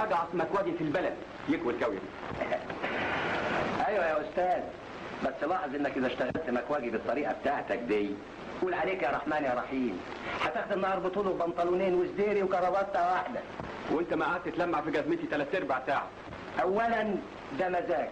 اجعص مكواجي في البلد يكوي الكوي ايوه يا استاذ بس لاحظ انك اذا اشتغلت مكواجي بالطريقه بتاعتك دي قول عليك يا رحمن يا رحيم هتاخد النهار بطول وبنطلونين وزديري وكرافته واحده وانت ما قعدت تلمع في جزمتي ثلاث ارباع ساعه اولا ده مزاج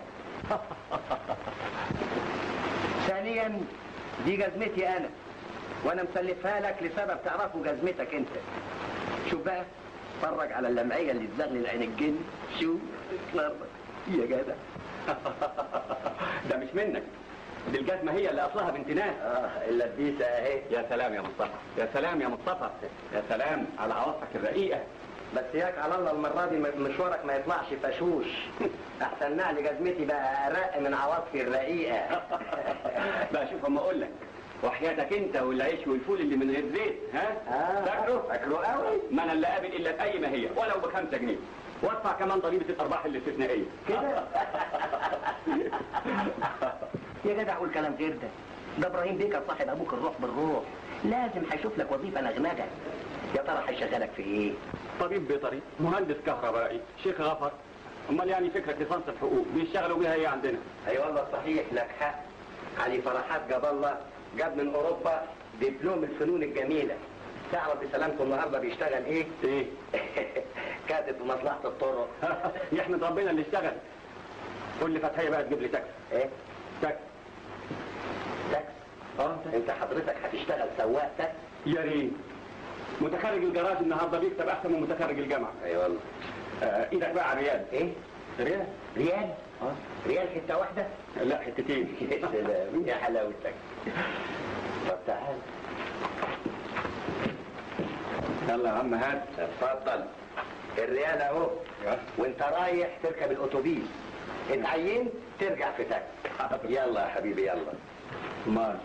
ثانيا دي جزمتي انا وانا مسلفها لك لسبب تعرفه جزمتك انت شوف بقى اتفرج على اللمعيه اللي تزغلل عين الجن شوف اتفرج يا جدع ده مش منك دي الجزمه هي اللي اصلها بنت ناس اه اللبيسه اهي يا سلام يا مصطفى يا سلام يا مصطفى يا سلام على عواطفك الرقيقه بس ياك على الله المره دي مشوارك ما يطلعش فشوش احسن نعل جزمتي بقى ارق من عواطفي الرقيقه بقى شوف اما اقول لك وحياتك انت والعيش والفول اللي من غير زيت ها آه، فاكره فاكره قوي ما انا اللي قابل الا باي ما هي ولو بخمسة جنيه وادفع كمان ضريبه الارباح الاستثنائيه كده يا جدع قول كلام غير ده ده ابراهيم بيكر صاحب ابوك الروح بالروح لازم هيشوف لك وظيفه نغنغه يا ترى هيشغلك في ايه طبيب بيطري مهندس كهربائي شيخ غفر امال يعني فكره ليسانس الحقوق بيشتغلوا بيها ايه عندنا اي والله صحيح لك حق علي فرحات جاب الله جاب من اوروبا دبلوم الفنون الجميله تعرف بسلامته النهارده بيشتغل ايه ايه كاتب في مصلحه الطرق يحمد ربنا اللي اشتغل قول لي فتحيه بقى تجيب لي تاكسي ايه تاكسي تاكس اه انت حضرتك هتشتغل سواق تاكس يا ريت متخرج الجراج النهارده بيكتب احسن من متخرج الجامعه اي والله آه ايدك بقى على ريال ايه ريال ريال اه ريال حته واحده لا حتتين يا سلام يا حلاوتك طب تعال يلا يا عم هات اتفضل الريال اهو وانت رايح تركب الاتوبيس اتعينت ترجع في تاكسي يلا يا حبيبي يلا مال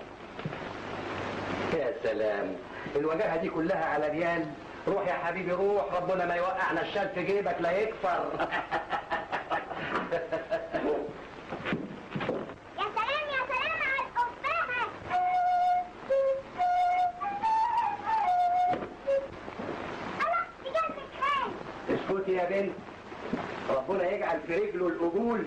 يا سلام الوجاهه دي كلها على ريال روح يا حبيبي روح ربنا ما يوقعنا الشال في جيبك لا يكفر يا سلام يا سلام على القبعة الله دي جنبك خان اسكتي يا بنت ربنا يجعل في رجله القبول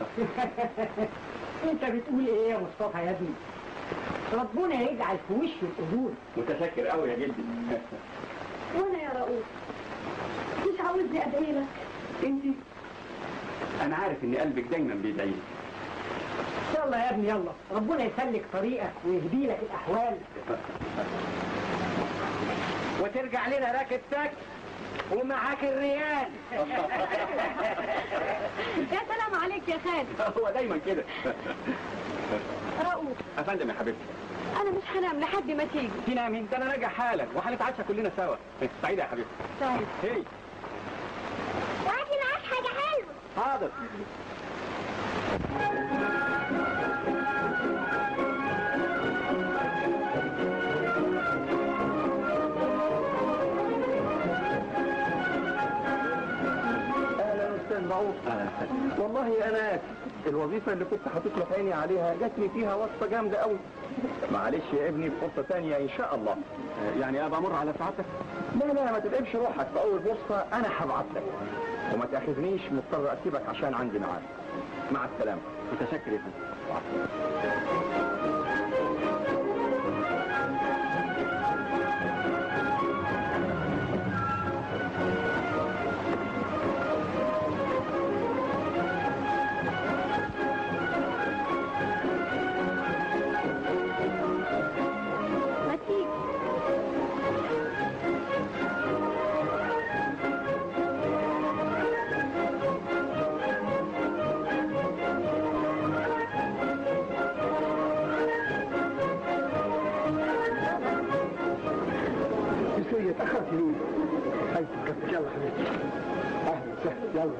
انت بتقول ايه يا مصطفى يا ابني ربنا يجعل في وشه القبول متشكر قوي يا جدي وانا يا رؤوف مش عاوزني ادعي لك انت انا عارف ان قلبك دايما بيدعي لي. يلا يا ابني يلا ربنا يسلك طريقك ويهدي لك الاحوال وترجع لنا راكب تاكسي ومعاك الريال يا سلام عليك يا خالد هو دايما كده رؤوف افندم يا حبيبتي انا مش هنام لحد ما تيجي تنامي ده انا راجع حالا وهنتعشى كلنا سوا سعيده يا حبيبتي طيب هي وهاتي معاك حاجة حلوة حاضر اهلا استاذ معروف والله انا الوظيفه اللي كنت حاطط له عيني عليها جاتني فيها وصفه جامده قوي معلش يا ابني فرصه ثانيه ان شاء الله يعني ابقى امر على سعادتك لا لا ما تتعبش روحك في اول فرصه انا هبعت لك وما تاخذنيش مضطر اسيبك عشان عندي ميعاد مع السلامه متشكر يا فندم ما تيجي شويه تاخرت ليه هاي يلا حبيبتي اهلا وسهلا يلا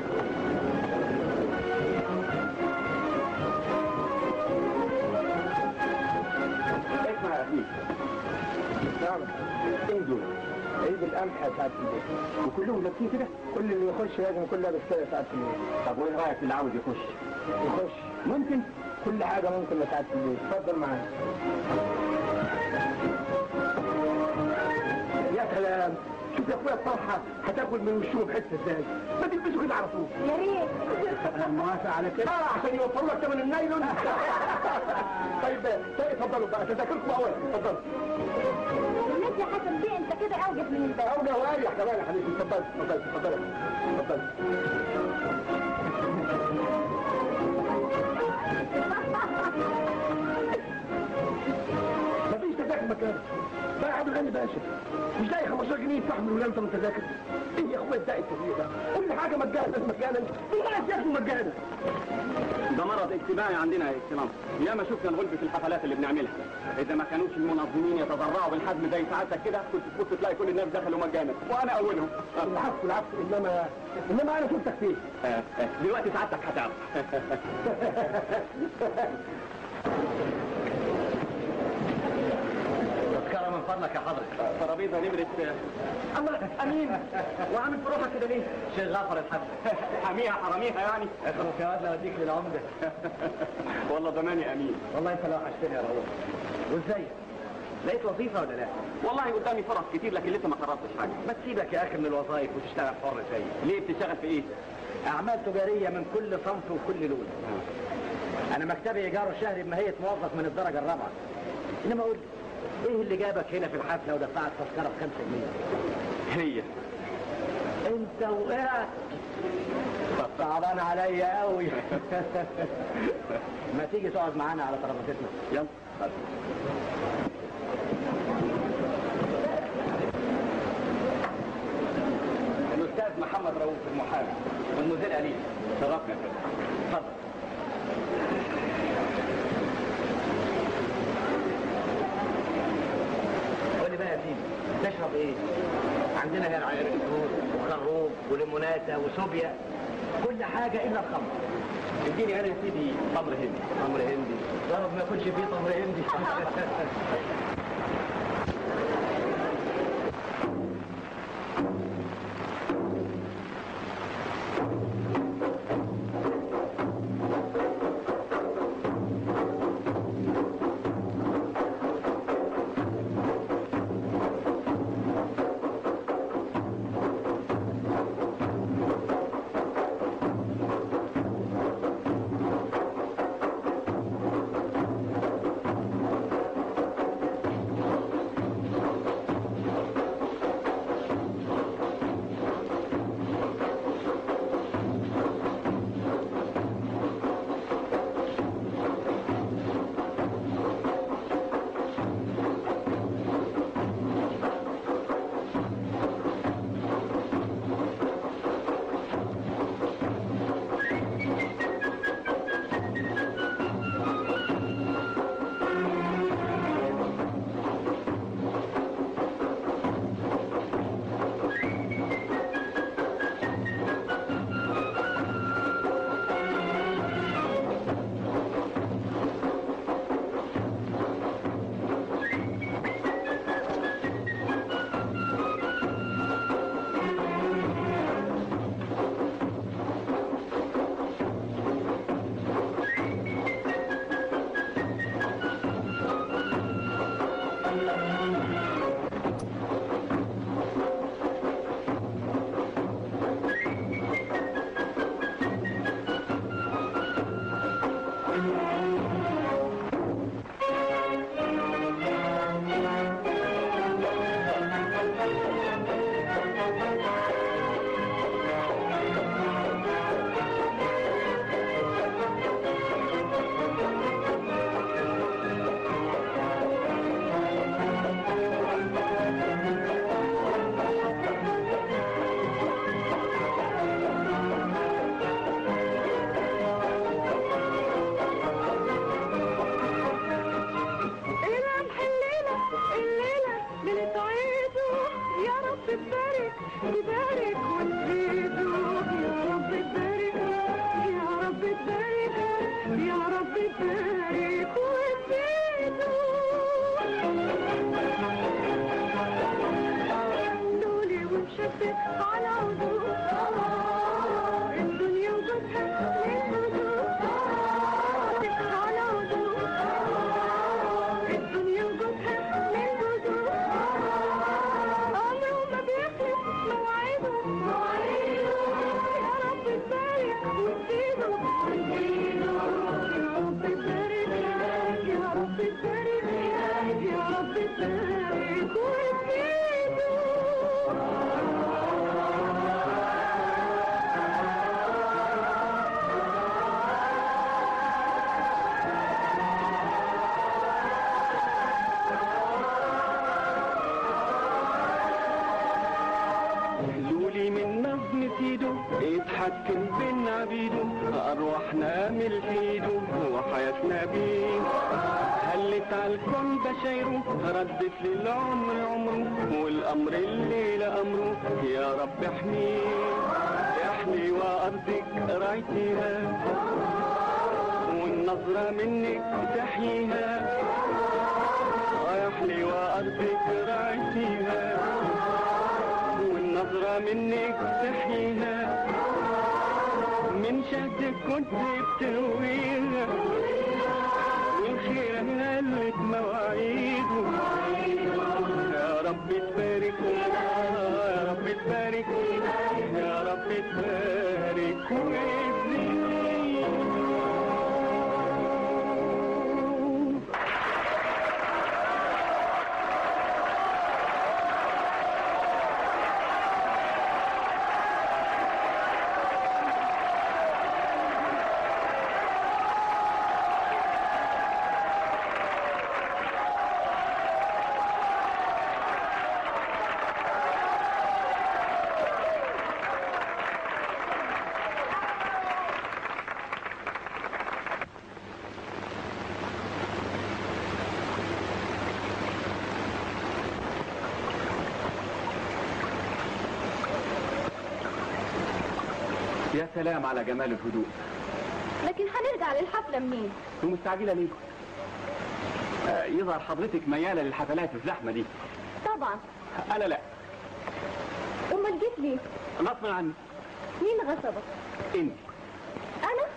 اسمع يا اخي نعم ايه دول؟ عيد القمح يا سعاده البيت وكلهم لابسين كده كل اللي يخش لازم يكون لابس كده يا سعاده البيت طب وايه رايك في اللي عاوز يخش يخش ممكن كل حاجه ممكن يا سعاده البيت اتفضل معايا يا كلام شوف يا اخويا الطرحه هتاكل من وشهم حته ازاي ما تلبسوا كده على طول يا ريت انا موافق على كده اه عشان يوفروا لك ثمن النايلون طيب طيب اتفضلوا بقى تذاكركم اول اتفضلوا الناس يا حسن دي انت كده اوجد من الباب او نواري كمان يا حبيبي اتفضل اتفضل اتفضل اتفضل مفيش تذاكر مكانك بقى عبد الغني باشا مش لاقي 15 جنيه يفتح من ولاده من تذاكر ايه يا اخويا الداعي التغيير ده كل حاجه مجانا مجانا الناس ياكلوا مجانا ده مرض اجتماعي عندنا يا اكسلانس ياما شفنا الغلب في الحفلات اللي بنعملها اذا ما كانوش المنظمين يتضرعوا بالحزم زي سعادتك كده كنت تبص تلاقي كل الناس دخلوا مجانا وانا اولهم العفو العفو انما انما انا شفتك فيه آه، آه، دلوقتي سعادتك هتعرف تذكرة من فضلك يا حضرتك ترابيزه نمره الله امين وعامل في روحك كده ليه؟ شيخ غفر الحمد حاميها حراميها يعني اخلص يا واد لو اديك للعمدة والله زماني امين والله انت لو وحشتني يا رؤوف وازاي؟ لقيت وظيفة ولا لا؟ والله قدامي فرص كتير لكن لسه ما قررتش حاجه ما تسيبك يا اخي من الوظائف وتشتغل حر زيي ليه بتشتغل في ايه اعمال تجارية من كل صنف وكل لون انا مكتبي ايجاره شهري بماهية موظف من الدرجة الرابعة انما قول لي، ايه اللي جابك هنا في الحفلة ودفعت تذكرة بخمسة جنيه؟ هي انت وقعت صعبان عليا قوي ما تيجي تقعد معانا على ترابيزتنا يلا الاستاذ محمد رؤوف المحامي والمدير أليف شرفنا يا فندم اتفضل قول لي بقى يا سيدي تشرب ايه؟ عندنا هنا عير الفروت وخروب وليموناتا وسوبيا كل حاجة إلا الخمر اديني انا يا سيدي تمر هندي تمر هندي يا رب ما يكونش فيه تمر هندي رمح الليلة الليلة ليلة عيده يا رب تبارك تبارك وتزيده يا رب تبارك يا رب تبارك يا رب تبارك وتزيده دولي ومشفت على عدود الدنيا وجودها للهدوء على عدود الدنيا وجودها للهدوء ايده وحياتنا بيه هلت على الكون بشايره ردت للعمر عمره والامر اللي لامره يا رب احميه احمي وارضك رايتيها والنظرة منك تحييها يا حلوة أرضك رايتيها والنظرة منك تحييها من شهدك كنت بترويها والخير هلت مواعيده يا رب تبارك يا رب تبارك يا رب تبارك وابني يا سلام على جمال الهدوء لكن هنرجع للحفلة منين؟ ومستعجلة ليه؟ آه، يظهر حضرتك ميالة للحفلات الزحمة دي طبعا أنا لا امال جيت ليه؟ غصبا عني مين غصبك؟ انت انا؟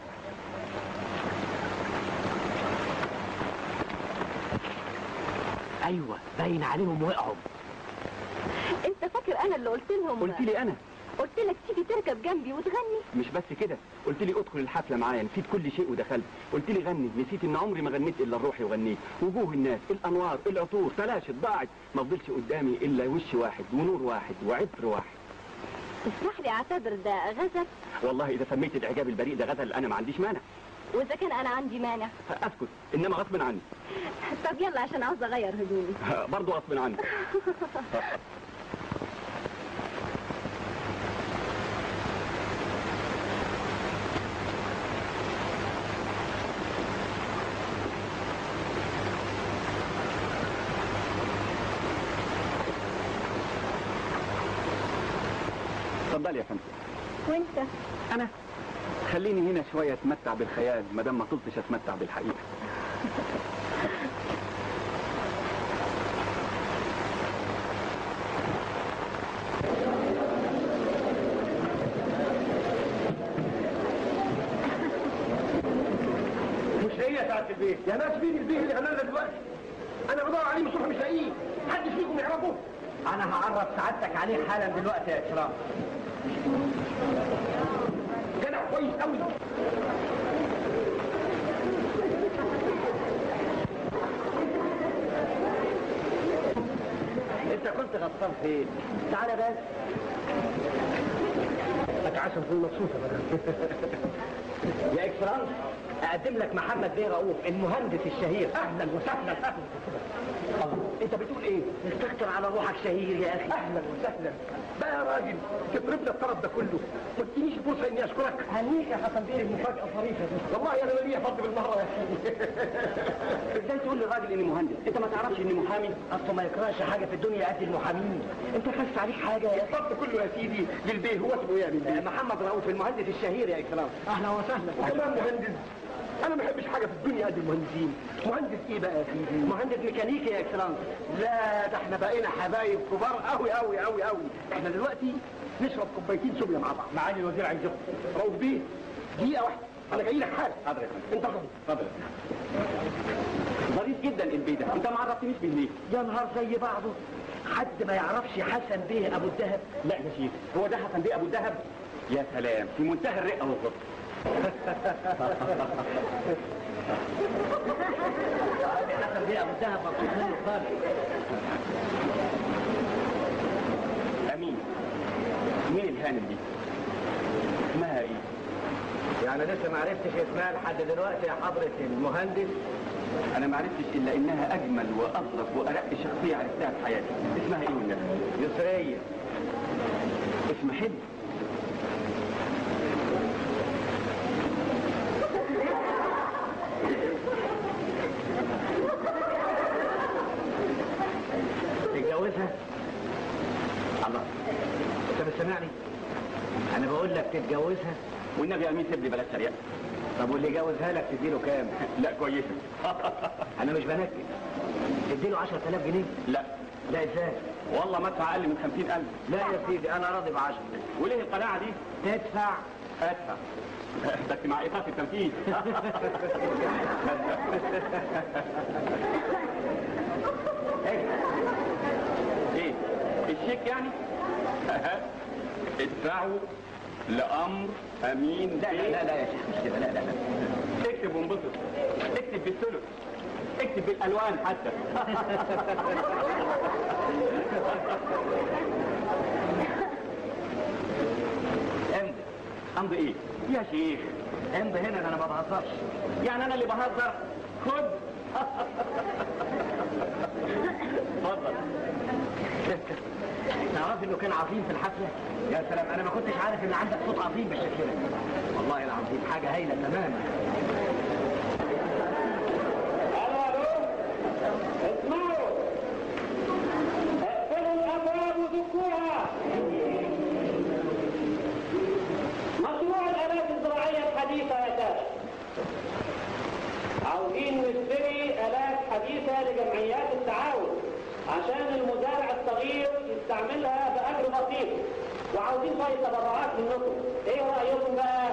ايوه باين عليهم وقعوا انت فاكر انا اللي قلت لهم قلت لي أنا قلت لك تيجي تركب جنبي وتغني مش بس كده قلت لي ادخل الحفلة معايا نسيت كل شيء ودخلت قلت لي غني نسيت ان عمري ما غنيت الا الروحي وغنيت وجوه الناس الانوار العطور تلاشت ضاعت ما فضلش قدامي الا وش واحد ونور واحد وعطر واحد تسمح لي اعتبر ده غزل والله اذا سميت الاعجاب البريء ده غزل انا ما عنديش مانع واذا كان انا عندي مانع اسكت انما غصب عني طب يلا عشان عاوز اغير هدومي برضه غصب عني اتفضل يا فندم وانت انا خليني هنا شويه اتمتع بالخيال ما دام ما طلتش اتمتع بالحقيقه مش هي ساعة البيت يا ناس مين البيت اللي غنى دلوقتي انا بدور عليه من الصبح مش لاقيه محدش فيكم يعرفه انا هعرف سعادتك عليه حالا دلوقتي يا اكرام جدع كويس قوي انت كنت غطان فين تعالى بس لك عشان تكون مبسوطه بقى يا اكرام اقدم لك محمد بيه رؤوف المهندس الشهير اهلا وسهلا اهلا الله انت بتقول ايه استكتر على روحك شهير يا اخي اهلا وسهلا بقى يا راجل تضربنا الطرف ده كله ما تدينيش فرصه اني اشكرك هنيك يا حسن بيه المفاجاه الظريفه دي والله انا ليا فضل بالمره يا سيدي ازاي تقول للراجل اني مهندس انت ما تعرفش اني محامي اصله ما يكرهش حاجه في الدنيا قد المحامين انت خس عليك حاجه يا اخي الفضل كله يا سيدي للبيه هو اسمه ايه يا بيه محمد رؤوف المهندس الشهير يا اكرام اهلا وسهلا وكمان مهندس انا ما بحبش حاجه في الدنيا قد المهندسين مهندس ايه بقى يا سيدي مهندس ميكانيكي يا اكرام لا ده احنا بقينا حبايب كبار قوي قوي قوي قوي احنا دلوقتي نشرب كوبايتين سوبيا مع بعض معالي الوزير عايزكم رؤوف بيه دقيقه واحده انا جاي لك حالا حاضر يا فندم انت اتفضل ظريف جدا البيه ده انت ما عرفتنيش بيه ليه يا نهار زي بعضه حد ما يعرفش حسن بيه ابو الدهب لا يا شيخ هو ده حسن بيه ابو الدهب يا سلام في منتهى الرقه والظبط حسن بيه ابو الدهب مبسوط منه خالص امين مين الهانم دي اسمها ايه يعني لسه ما عرفتش اسمها لحد دلوقتي يا حضرة المهندس انا ما عرفتش الا انها اجمل واظرف وارق شخصيه عرفتها في حياتي اسمها ايه والنبي يسرية اسم حلو سامعني انا بقول لك تتجوزها والنبي يا امين سيب لي بلاش تريقه طب واللي جوزها لك تديله كام لا كويسه انا مش بنكد تديله 10000 جنيه لا لا ازاي والله ما ادفع اقل من 50000 لا يا سيدي انا راضي ب 10 وليه القناعه دي تدفع ادفع بس مع ايقاف التنفيذ ايه الشيك يعني ادفعوا لامر امين لا لا لا, لا يا شيخ مش كده لا لا لا اكتب وانبسط اكتب بالثلث اكتب بالالوان حتى امضي امضي ايه يا شيخ امضي هنا ده انا ما بهزرش يعني انا اللي بهزر خد اتفضل تعرف انه كان عظيم في الحفله يا سلام انا ما كنتش عارف ان عندك صوت عظيم بالشكل ده والله العظيم حاجه هايله تماما اسمعوا اقفلوا الابواب وذكوها مشروع الالات الزراعيه الحديثه يا ساده عاوزين نشتري الات حديثه لجمعيات التعاون عشان المزارع الصغير يستعملها باجر بسيط وعاوزين شويه تبرعات منكم ايه رايكم بقى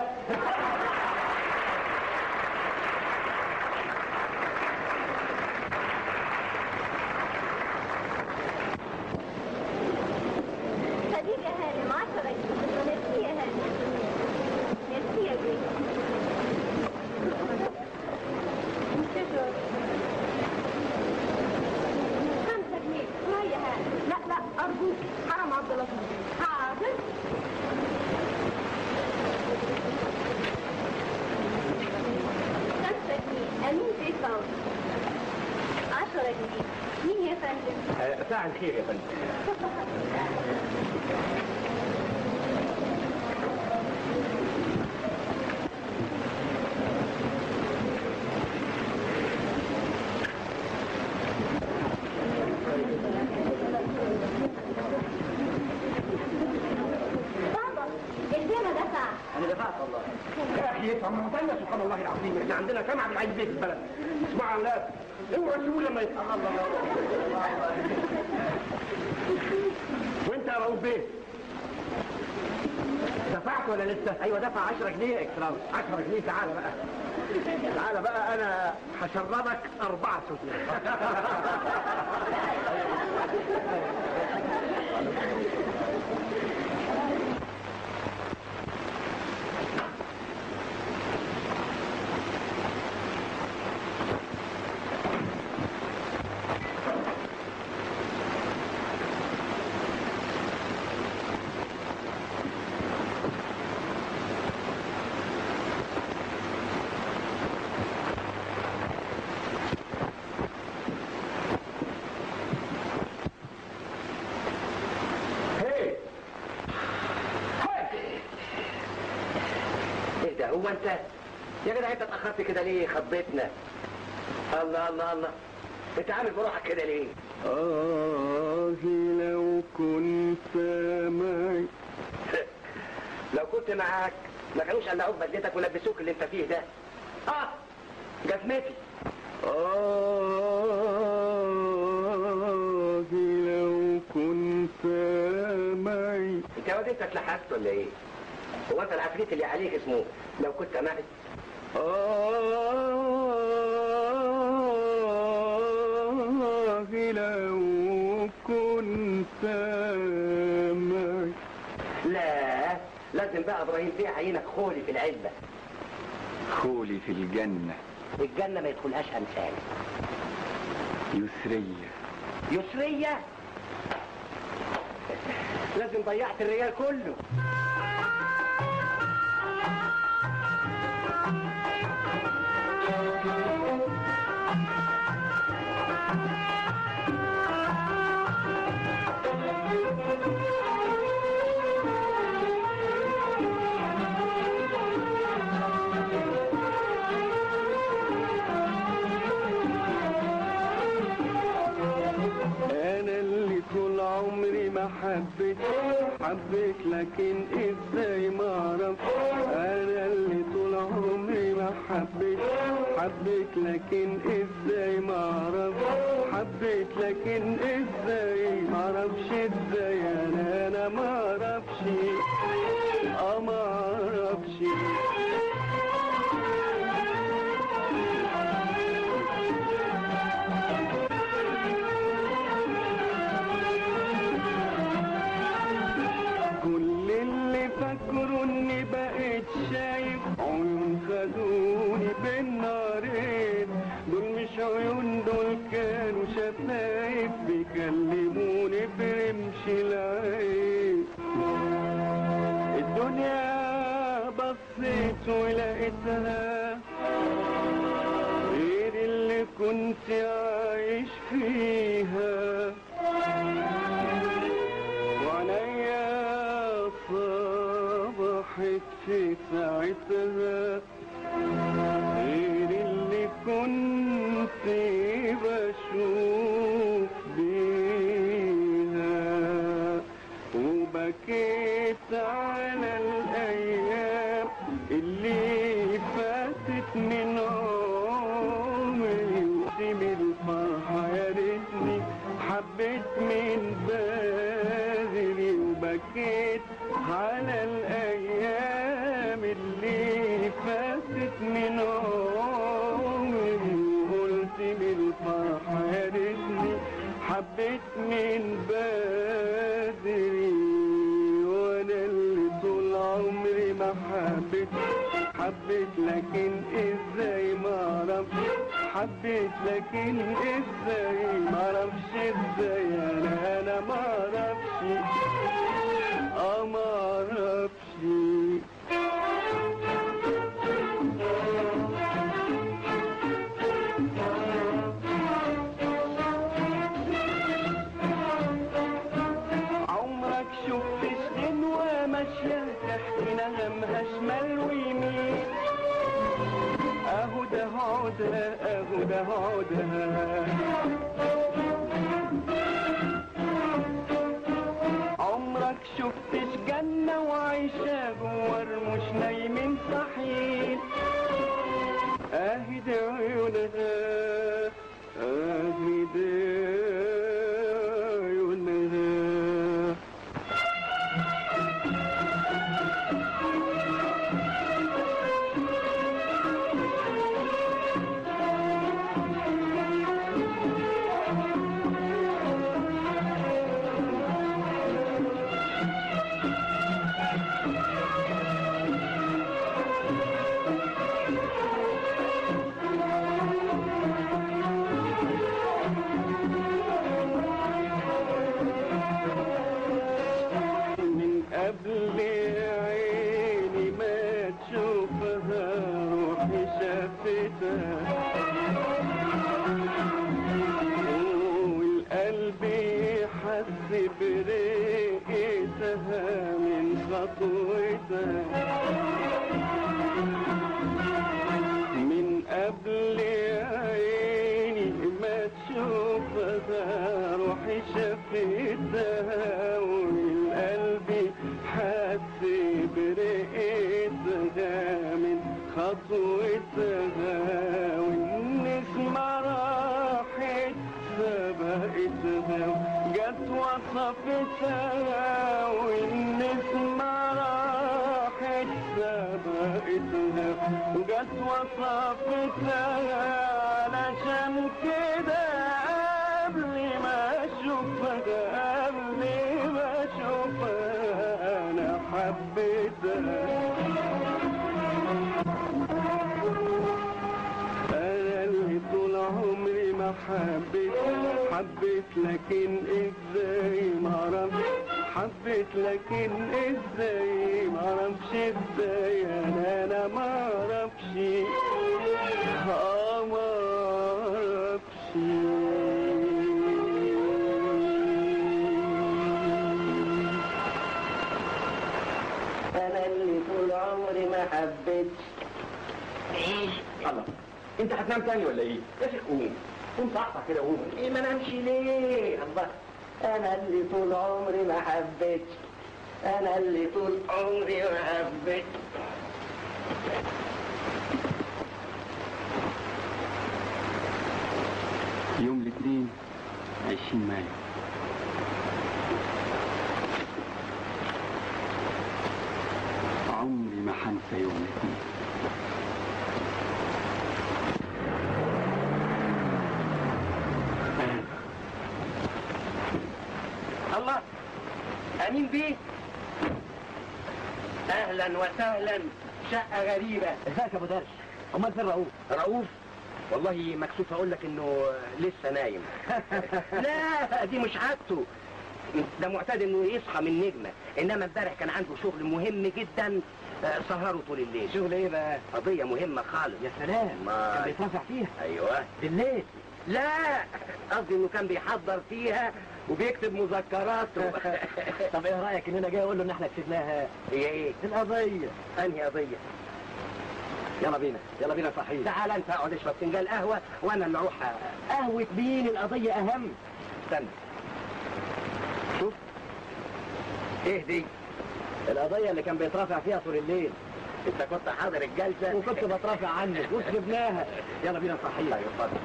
خليك يا هانم 10 جنيه ميرسي يا هانم ميرسي يا بيه شكرا خمسة جنيه شوية يا هانم لا لا أرجوك حرام عبد اللطيف حاضر خمسة جنيه أمين في صوت عشرة جنيه مين يا فندم؟ ساعة الخير يا فندم بابا البيرة دفع انا دفعت والله يا اخي يدفع ما هو سبحان الله العظيم احنا عندنا جامعه بالعيد بيه في البلد اسمعوا يا اولاد اوعوا تسيبوه لما يدفع وانت يا رؤوف بيه دفعت ولا لسه؟ ايوه دفع 10 جنيه يا اكسلاوس 10 جنيه تعالى بقى تعالى بقى انا هشربك اربعة سوسيس هي ايه ده هو انت يا جدع انت اتاخرت كده ليه خضتنا الله الله الله انت عامل بروحك كده ليه آه لو كنت معي لو كنت معاك ما كانوش قلعوك بدلتك ولبسوك اللي انت فيه ده اه جزمتي آه لو كنت معي انت يا واد انت اتلحست ولا ايه هو انت العفريت اللي عليك اسمه لو كنت معي آه لو كنت معي لا لازم بقى ابراهيم بيه عينك خولي في العزبه خولي في الجنة الجنه ما يدخلهاش امثال يسرية يسريه لازم ضيعت الريال كله انا اللي طول عمري ما حبيت حبيت لكن ازاي ما اعرف انا اللي طول عمري ما حبيت حبيت لكن ازاي ما اعرف حبيت لكن ازاي ما اعرفش ازاي انا انا ما اعرفش اه ما اعرفش كل اللي فاكره اني بقيت شايف عيون خدوني بين نارين دول مش عيون دول كانوا شفايف بيكلموني برمش العين الدنيا بصيت ولقيتها غير اللي كنت عايش فيها وعليا صبحت في ساعتها غير اللي كنت بشوف بيها وبكيت على الأيام اللي فاتت من عمري وسيب الفرحة يا ريتني حبيت من بدري وبكيت على الأيام اللي فاتت من عمري وقلت بالفرحة يا ريتني حبيت من بدري وانا اللي طول عمري ما حبيت حبيت لكن ازاي ما اعرفش حبيت لكن ازاي ما اعرفش ازاي انا انا ما اعرفش اه ما اعرفش عمرك شفت غنوة ماشية تحكي نغمها شمال ويمين اهو ده عودها اهو ده عودها عمرك شفتش جنة وعايشة جوار مش نايمين صحيين اهي دي عيونها اهي دي عيونها من قبل عيني ما تشوفها روحي شافتها والقلب حس برقتها من خطوتها من قبل عيني ما تشوفها روحي شافتها والقلب حس برقتها من خطوتها والنسمة راحت سبقتها جت وصفتها والنسمة راحت سبقتها جت وصفتها علشان كده قبل ما اشوفها قبل ما اشوفها انا حبيتها انا اللي طول عمري ما حبيت حبيت لكن ازاي ما اعرفش حبيت لكن ازاي ما اعرفش ازاي انا انا ما اعرفش اه ما اعرفش انا اللي طول عمري ما حبيتش الله انت هتنام تاني ولا ايه؟ يا شيخ قوم قوم صحصح كده قوم ايه ما نمشي ليه الله انا اللي طول عمري ما حبيتش انا اللي طول عمري محبك يوم الاثنين 20 مايو عمري ما حنسى يوم الاثنين الله امين بيه اهلا وسهلا شقه غريبه ازيك يا ابو درش امال فين رؤوف رؤوف والله مكسوف اقول لك انه لسه نايم لا دي مش عادته ده معتاد انه يصحى من نجمه انما امبارح كان عنده شغل مهم جدا آه، سهره طول الليل شغل ايه بقى قضيه مهمه خالص يا سلام ما- كان بيترافع فيها ايوه بالليل لا قصدي انه كان بيحضر فيها وبيكتب مذكراته طب ايه رايك ان انا جاي اقول له ان احنا كسبناها هي ايه القضيه انهي قضيه يلا بينا يلا بينا صحيح تعال انت اقعد اشرب فنجان قهوه وانا اللي اروح أ- قهوه مين القضيه اهم استنى شوف ايه دي القضيه اللي كان بيترافع فيها طول الليل انت كنت حاضر الجلسه وكنت بترافع عنك وكسبناها يلا بينا صحيح طيب اتفضل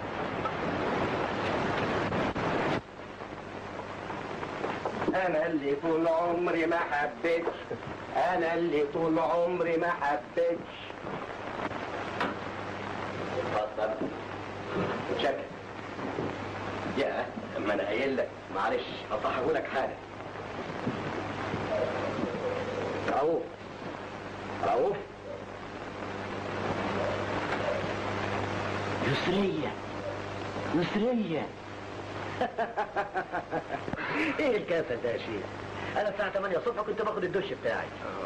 انا اللي طول عمري ما حبيتش انا اللي طول عمري ما حبيتش اتفضل شكل يا ما انا قايل لك معلش هصححه لك حاجه رؤوف رؤوف يسريه يسريه ايه الكاسه ده يا شيخ انا الساعه 8 الصبح كنت باخد الدش بتاعي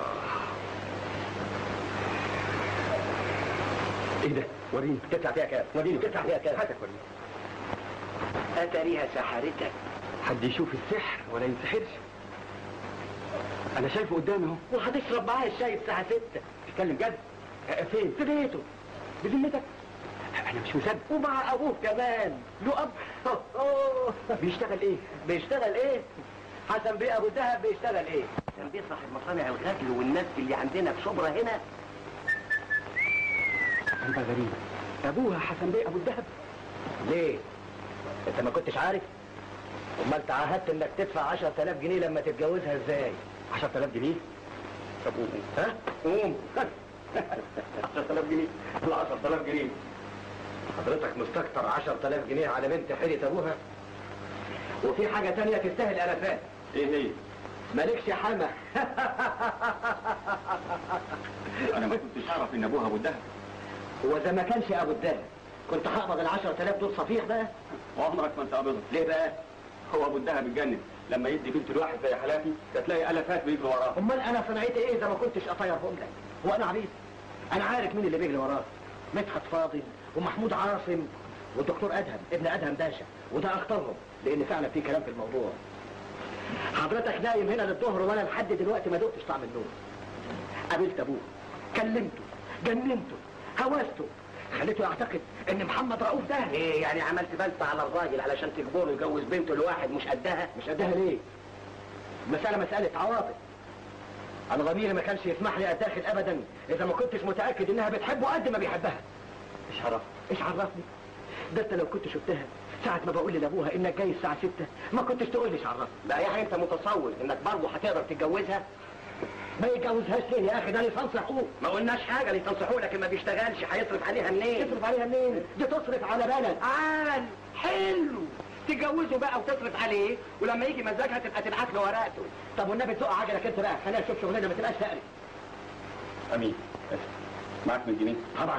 ايه ده وريني تدفع فيها كام وريني تدفع فيها كام هاتك وريني اتاريها سحرتك حد يشوف السحر ولا ينسحرش انا شايفه قدامي اهو وهتشرب معايا الشاي الساعه 6 تتكلم جد آه، فين في بيته بذمتك انا مش مصدق ومع ابوه كمان له اب أوه. بيشتغل ايه بيشتغل ايه حسن بيه ابو الدهب بيشتغل ايه حسن بيه صاحب مصانع الغزل والنسج اللي عندنا في شبرا هنا انت غريب ابوها حسن بيه ابو الدهب ليه انت ما كنتش عارف امال تعهدت انك تدفع 10000 جنيه لما تتجوزها ازاي 10000 جنيه طب قوم ها قوم 10000 جنيه ال 10000 جنيه حضرتك مستكتر 10000 جنيه على بنت حيلة ابوها وفي حاجة تانية تستاهل الافات ايه هي مالكش حما انا ما كنتش اعرف ان ابوها ابو الدهب هو اذا ما كانش ابو الدهب كنت هقبض ال 10000 دول صفيح بقى وعمرك ما انت قابضه ليه بقى هو ابو الدهب اتجنن لما يدي بنت الواحد زي حالاتي تلاقي الافات بيجروا وراه امال انا صنعتي ايه اذا ما كنتش اطيرهم لك هو انا عبيد انا عارف مين اللي بيجري وراه مدحت فاضل ومحمود عاصم والدكتور ادهم ابن ادهم باشا وده اختارهم لان فعلا في كلام في الموضوع حضرتك نايم هنا للظهر وانا لحد دلوقتي ما دقتش طعم النوم قابلت ابوه كلمته جننته هوسته خليته يعتقد ان محمد رؤوف ده ايه يعني عملت بلطة على الراجل علشان تجبره يجوز بنته لواحد مش قدها مش قدها ليه المسألة مسألة عواطف انا ضميري ما كانش يسمح لي اتاخد ابدا اذا ما كنتش متاكد انها بتحبه قد ما بيحبها مش عرف ايش عرفني ده انت لو كنت شفتها ساعة ما بقول لابوها انك جاي الساعة 6 ما كنتش تقول لي ايش عرفني بقى يا اخي انت متصور انك برضه هتقدر تتجوزها ما يتجوزهاش ليه يا اخي ده يتنصحوه ما قلناش حاجة اللي يتنصحوه لكن ما بيشتغلش هيصرف عليها منين يصرف عليها منين دي تصرف على بلد عال حلو تتجوزه بقى وتصرف عليه ولما يجي مزاجها تبقى تبعت له ورقته طب والنبي تزق عجلك انت بقى خلينا نشوف شغلنا ما تبقاش سأري امين معاك 100 جنيه طبعا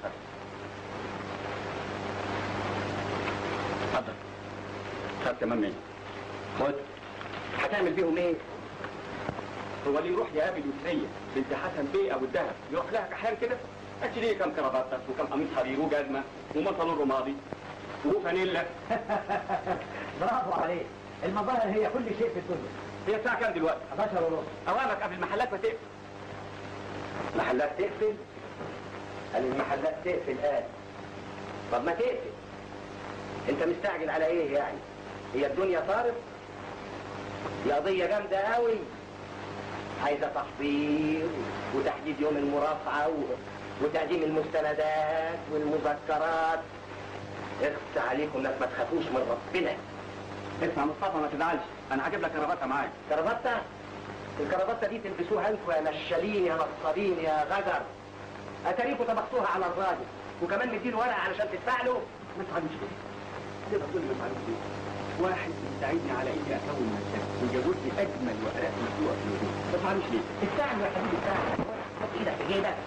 اتفضل خد كمان 100 خد هتعمل بيهم ايه؟ هو اللي يروح يقابل يسرية بنت حسن بيه ابو الدهب يروح لها كحيان كده اشتري كم كرافته وكم قميص حرير وجزمه وبنطلون رمادي وفانيلا برافو عليك المظاهر هي كل شيء في الدنيا هي الساعه كام دلوقتي 11 ونص اوامك قبل المحلات ما تقفل محلات تقفل قال المحلات تقفل قال طب ما تقفل انت مستعجل على ايه يعني هي الدنيا طارت دي قضية جامدة قوي عايزة تحضير وتحديد يوم المرافعة و... وتقديم المستندات والمذكرات اخفى عليكم انك ما تخافوش من ربنا اسمع مصطفى ما تزعلش انا هجيب لك كرافته معايا كرافته الكرافته دي تلبسوها انتوا يا نشالين يا نصابين يا غجر اتاريكوا طبختوها على الراجل وكمان مديله ورقه علشان تدفع له ما تزعلوش ليه؟ تقدر تقول لي ما تزعلوش ليه؟ واحد بيساعدني على اني اكون مكتب وجابوا لي اجمل ورقات مكتوبه في الوجود ما تزعلوش ليه؟ استعمل يا حبيبي استعمل حط ايدك في جيبك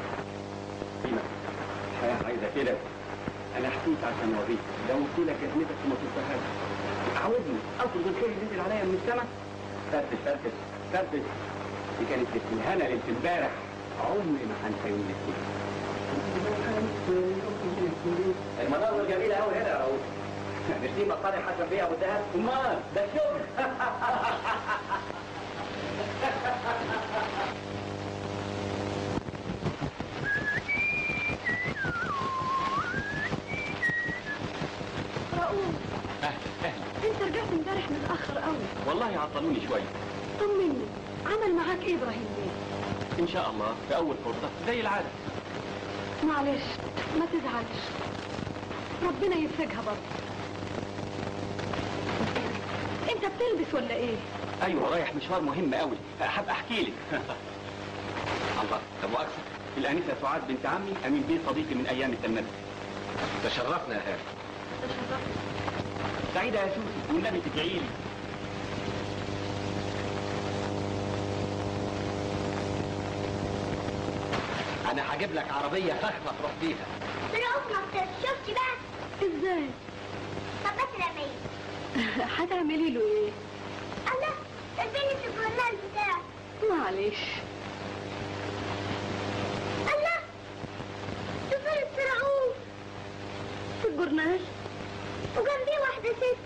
الحياه عايزه كده انا حكيت عشان اوريك لو قلت لك جزمتك وما تنساهاش عاوزني اخد الخير اللي نزل عليا من السما فرفش فرفش فرفش دي كانت ليله الهنا ليله امبارح عمري ما هنسى يوم الاثنين المناظر جميله قوي هنا يا رؤوف مش دي مصالح حسن بيها ابو الدهب امال ده شغل رؤوف انت رجعت امبارح متاخر قوي والله عطلوني شويه طمني عمل معاك ايه ابراهيم بيه ان شاء الله في اول فرصه زي العاده معلش ما تزعلش ربنا يفرجها برضه انت بتلبس ولا ايه ايوه رايح مشوار مهم قوي حابب احكي لك الله طب واكثر الانسه سعاد بنت عمي امين بيه صديقي من ايام التلمذه تشرفنا يا هاني سعيده يا سوسي والنبي تدعي لي انا هجيب لك عربيه فخمه تروح بيها رؤوف ما شفتي بقى ازاي طب بس رمية هتعملي له ايه الله اديني في الجورنال بتاعك معلش الله شوفي رؤوف في الجورنال وجنبيه واحدة ست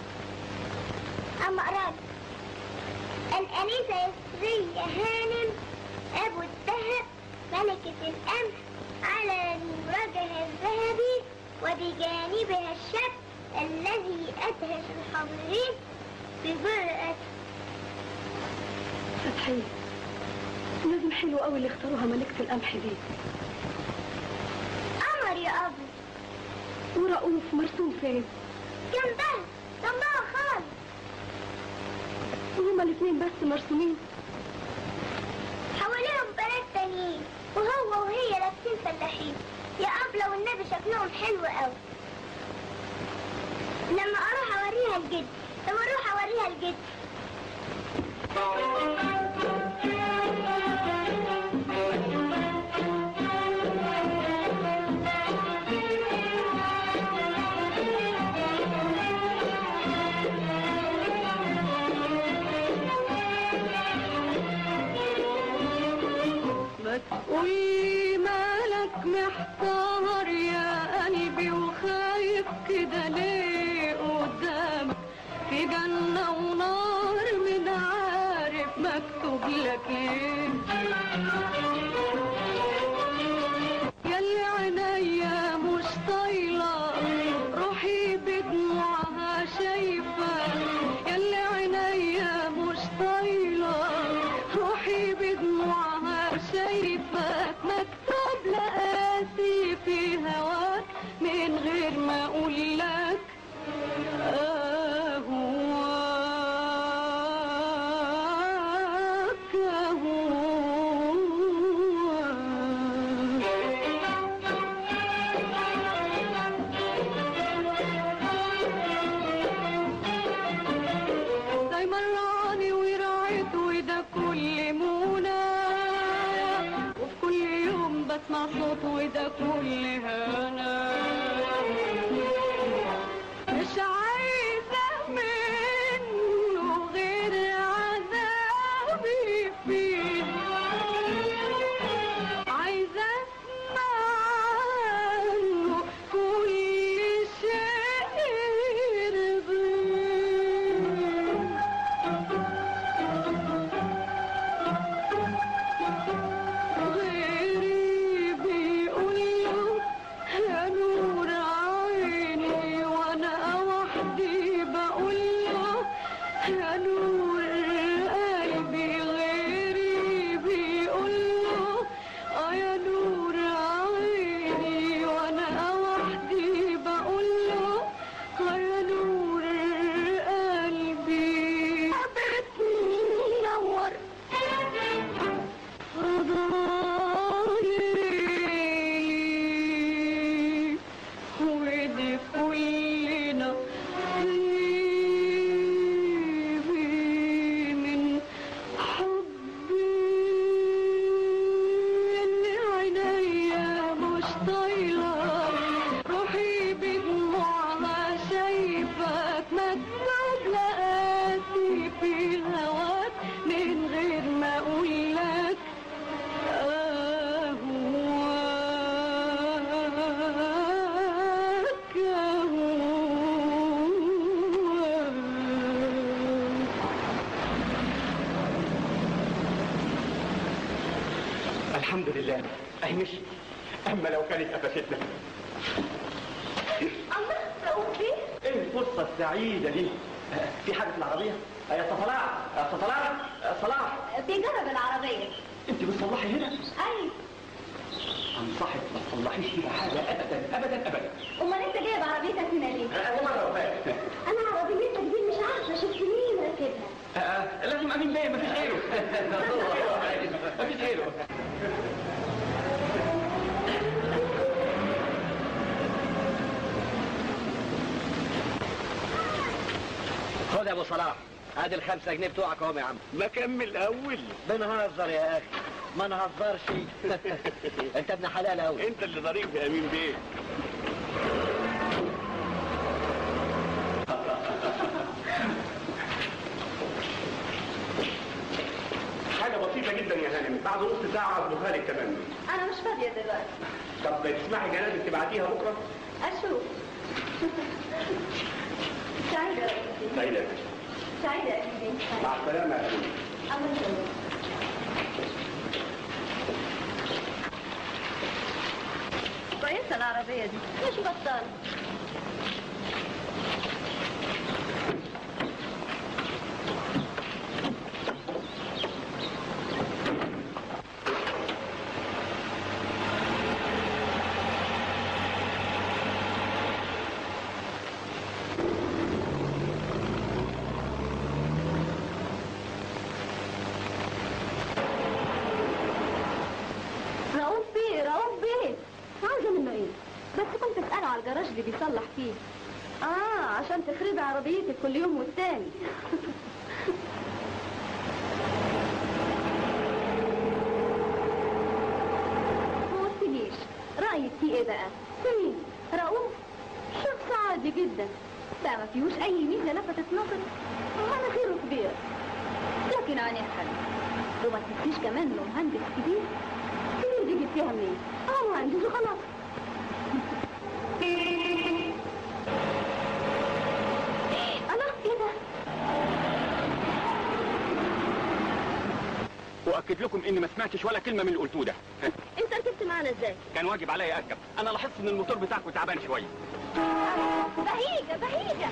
أما أقرأ الأنسة يسرية هانم أبو الذهب ملكة القمح على الوجه الذهبي وبجانبها الشاب الذي أدهش الحاضرين بجرأة فتحية لازم حلو قوي اللي اختاروها ملكة القمح دي قمر يا أبو ورؤوف مرسوم فين؟ جنبها جنبها خالص وهما الاثنين بس مرسومين حواليهم بنات تانيين وهو وهي لابسين فلاحين يا أبلة والنبي شكلهم حلو قوي لما أروح أوريها الجد لما أروح أوريها الجد بتقولي مالك محتار يا قلبي وخايف كده ليه قدامك في جنة ونار من عارف مكتوب لك ايه ياللي عينيا مش طايلة روحي بدموعها شايفة ياللي عينيا مش طايلة روحي بدموعها شايفة مكتوب لقاسي في هواك من غير ما اقول لك أهواك دايما رعاني ورعيت وده كل منى وفي كل يوم بسمع صوت وده كل هنا نحذف كلنا طيبي من حبي اللي عينيا مش طايلة روحي بدموعها شايفك مكتوب لقاسي في هواك من غير ما اقولك أهواك أهواك الحمد لله اهي مشي اما لو كانت قفشتنا الله رؤوف بيه ايه الفرصه السعيده دي آه، في حاجه في العربيه آه، يا أستاذ صلاح يا أستاذ صلاح يا صلاح بيجرب العربية انت بتصلحي هنا أي انصحك ما تصلحيش فيها حاجه ابدا ابدا ابدا أمال أنت جايب عربيتك هنا ليه؟ انا مره وفاة. أنا عربيتك دي مش عارفة شفت مين راكبها آه، آه، لازم امين بيه مفيش غيره مفيش غيره خد يا ابو صلاح ادي الخمسة جنيه بتوعك اهم يا عم ما كمل اول بنهزر يا اخي ما نهزرش انت ابن حلال قوي انت اللي ظريف يا امين بيه حاجة بسيطة جدا يا هانم بعد نص ساعة اطبخها لك كمان أنا مش فاضية دلوقتي طب تسمحي جنازة تبعتيها بكرة؟ أشوف سعيدة يا أختي. سعيدة يا باشا. سعيدة يا أختي. مع السلامة يا هانم الله يسلمك كويسة العربية دي مش بطالة رؤوف بيه رؤوف بيه عاوزة منه ايه؟ بس كنت اسأله على الجراج اللي بيصلح فيه اه عشان تخربي عربيتك كل يوم والتاني ما قلتليش رأيك فيه ايه بقى؟ مين؟ رؤوف شخص عادي جدا بقى ما فيهوش اي ميزة لفتت نظري مناخيره كبير لكن عينيه حلو وما تنسيش كمان انه مهندس كبير كبير دي جبتيها منين؟ اه مهندس وخلاص الله ايه ده؟ واكد لكم اني ما سمعتش ولا كلمة من اللي قلتوه ده انت ركبت معانا ازاي؟ كان واجب عليا اركب انا لاحظت ان الموتور بتاعكم تعبان شوية بهيجة بهيجة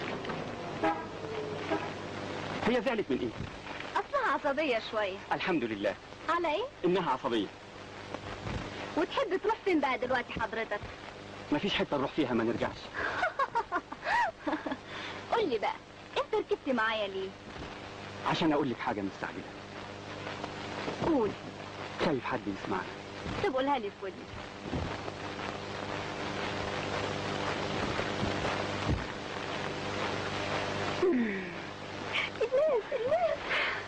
هي زعلت من ايه؟ اصلها عصبية شوية الحمد لله على ايه؟ انها عصبية وتحب تروح فين بقى دلوقتي حضرتك؟ مفيش حتة نروح فيها ما نرجعش قول لي بقى انت ركبت معايا ليه؟ عشان اقول لك حاجة مستعجلة قول خايف حد يسمعنا طب قولها لي في ودني الناس الناس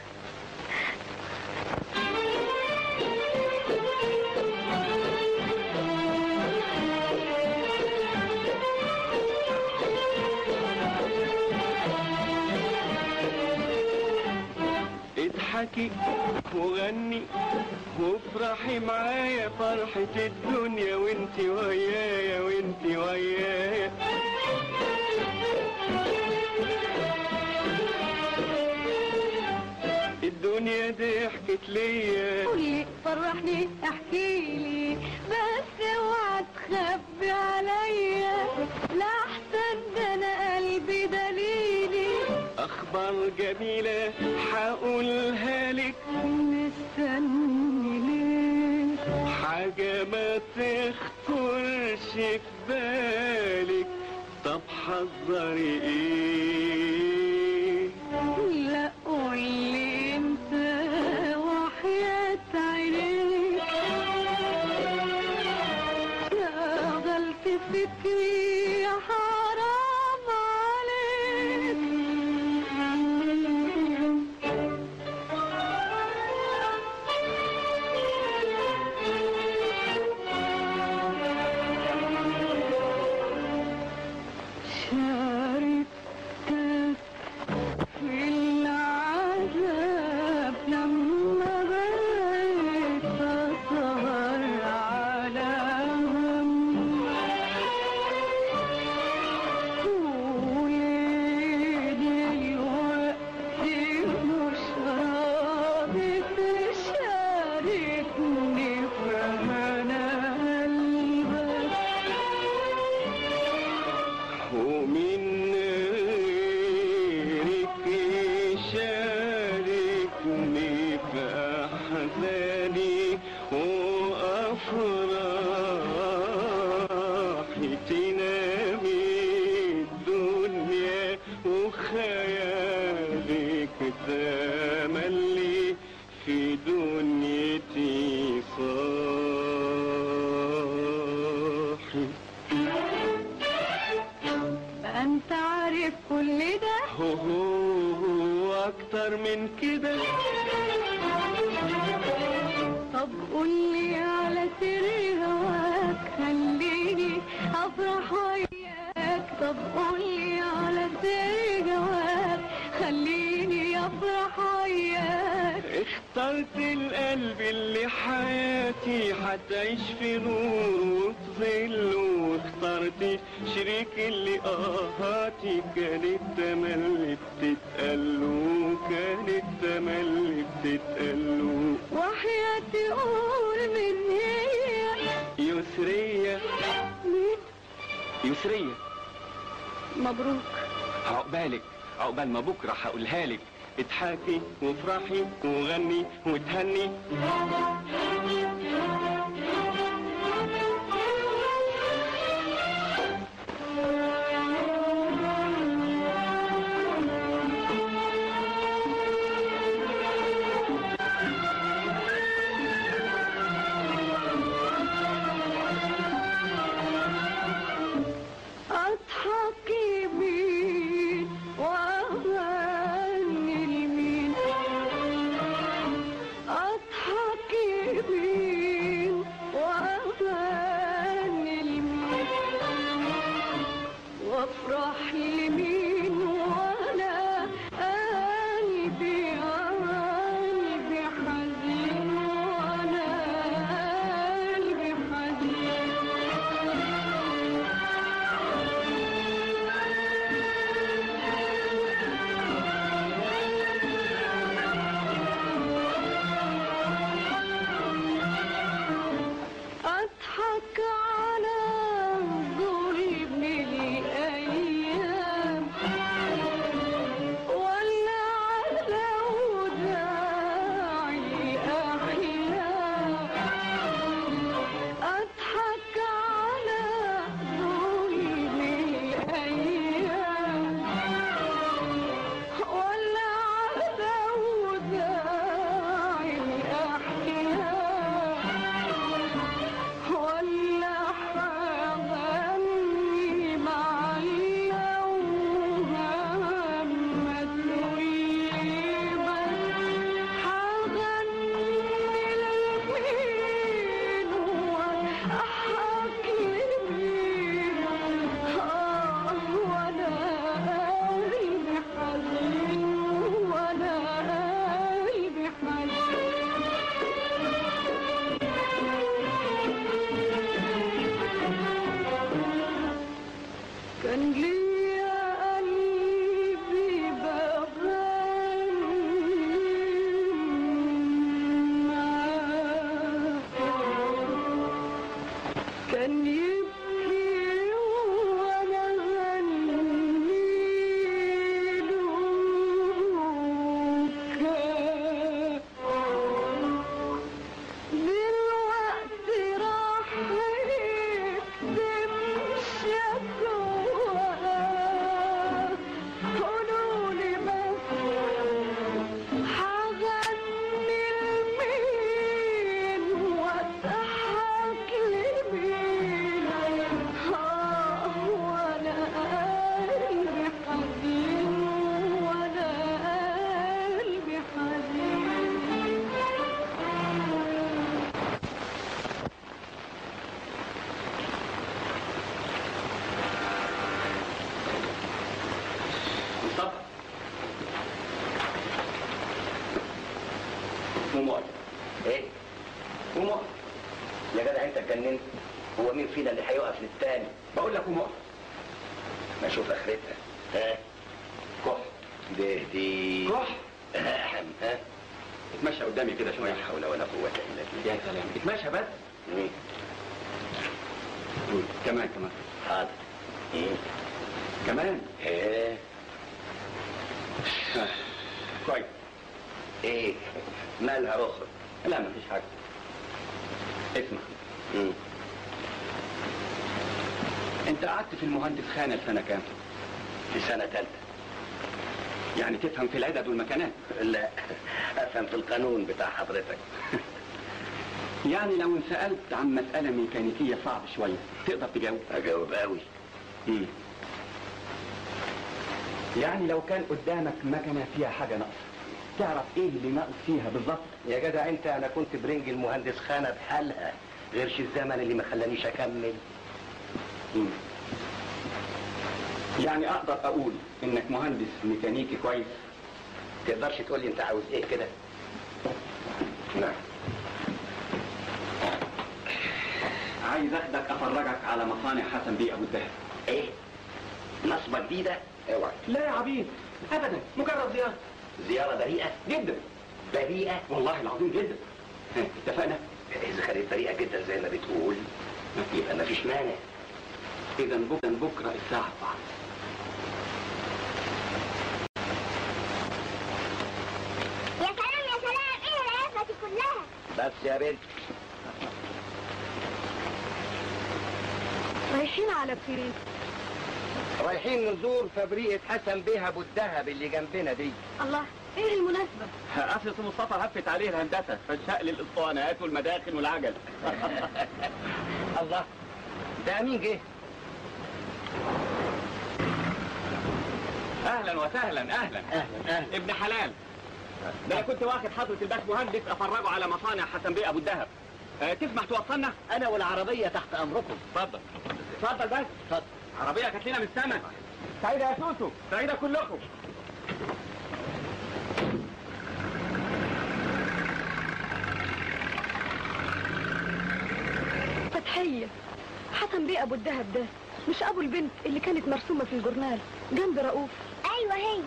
اضحكي وغني وافرحي معايا فرحة الدنيا وانت ويايا وانت ويايا الدنيا ضحكت ليا قولي فرحني احكيلي بس اوعى تخبي عليا لا احسن ده انا قلبي دليلي اخبار جميلة هقولها لك مستني ليه حاجة ما تخطرش في بالك طب حذري ايه لا قولي انت وحياة عينيك شغلت فكري يا حبيبي شاركتك في العذاب لما بقيت أسهر على همك وليه دلوقتي مش راضي تشاركني في هنا قلبك ومن غيرك يشاركني في أحزاني وأفراحي تنامي الدنيا وخيالك تملي في دنيتي صاحي بقى انت عارف كل ده هو هو أكتر من كده طب قولي على سر هواك خليني افرح وياك طب قولي على سر هواك خليني افرح وياك اخترت القلب اللي حياتي حتعيش في نور وتظل واخترت شريك اللي آهاتي كانت تملي بتتقلو كانت تملي بتتقلو وحياتي قول من هي يسرية مين يسرية مبروك عقبالك عقبال ما بكرة هقولها لك اضحكي وافرحي وغني وتهني اضحك يمين واغني اليمين اضحك يمين واغني اليمين وافرح يمين وانا قلبي قلبي حزين وانا قلبي حزين أضحك على ظلم الأيام ولا على وداع الأحلام أضحك على ظلم الأيام ولا على وداع الأحلام ولا حغني مع الأوهام ما تقوليبا حغني لمين وأحكي لمين آه وأنا قلبي حزين وأنا قلبي حزين كان ليا قلبي بغني معاه كان يبكي وانا غني له كان دلوقتي راح يكتب شكوى فينا اللي هيقف للتاني بقول لك قوم اقف ما اشوف اخرتها ها كح ده دي كح ها اتمشى قدامي كده لا شويه حول ولا قوة الا بالله يا سلام اتمشى بس مم. مم. كمان كمان حاضر مم. كمان ايه آه. كويس ايه مالها اخرى لا مفيش حاجه اسمع مم. انت قعدت في المهندس خانه لسنه كام في سنة تالتة يعني تفهم في العدد والمكانات لا افهم في القانون بتاع حضرتك يعني لو انسالت عن مساله ميكانيكيه صعب شويه تقدر تجاوب اجاوب قوي مم. يعني لو كان قدامك مكنه فيها حاجه ناقصه تعرف ايه اللي ناقص فيها بالظبط يا جدع انت انا كنت برنج المهندس خانة بحالها غيرش الزمن اللي ما خلانيش اكمل مم. يعني اقدر اقول انك مهندس ميكانيكي كويس تقدرش تقول لي انت عاوز ايه كده نعم عايز اخدك افرجك على مصانع حسن بيه ابو الدهب ايه نصبة جديدة اوعى لا يا عبيد ابدا مجرد زياره زيارة بريئة جدا بريئة والله العظيم جدا ها، اتفقنا اذا كانت بريئة جدا زي ما بتقول يبقى ما فيش مانع اذا بكره بكره الساعه 4 يا سلام يا سلام ايه العيبة دي كلها بس يا بنت رايحين على فين رايحين نزور فبريقة حسن بيه ابو الدهب اللي جنبنا دي الله ايه المناسبة اصل مصطفى هفت عليه الهندسه فانشاء للاسطوانات والمداخن والعجل الله ده مين جه اهلا وسهلا اهلا اهلا اهلا ابن حلال ده انا كنت واخد حضره الباش مهندس افرجه على مصانع حسن بيه ابو الدهب أه تسمح توصلنا انا والعربية تحت امركم اتفضل اتفضل بس اتفضل عربيه كانت لنا من السما سعيده يا سوسو سعيده كلكم فتحية حسن بيه ابو الدهب ده مش ابو البنت اللي كانت مرسومة في الجورنال جنب رؤوف ايوه هي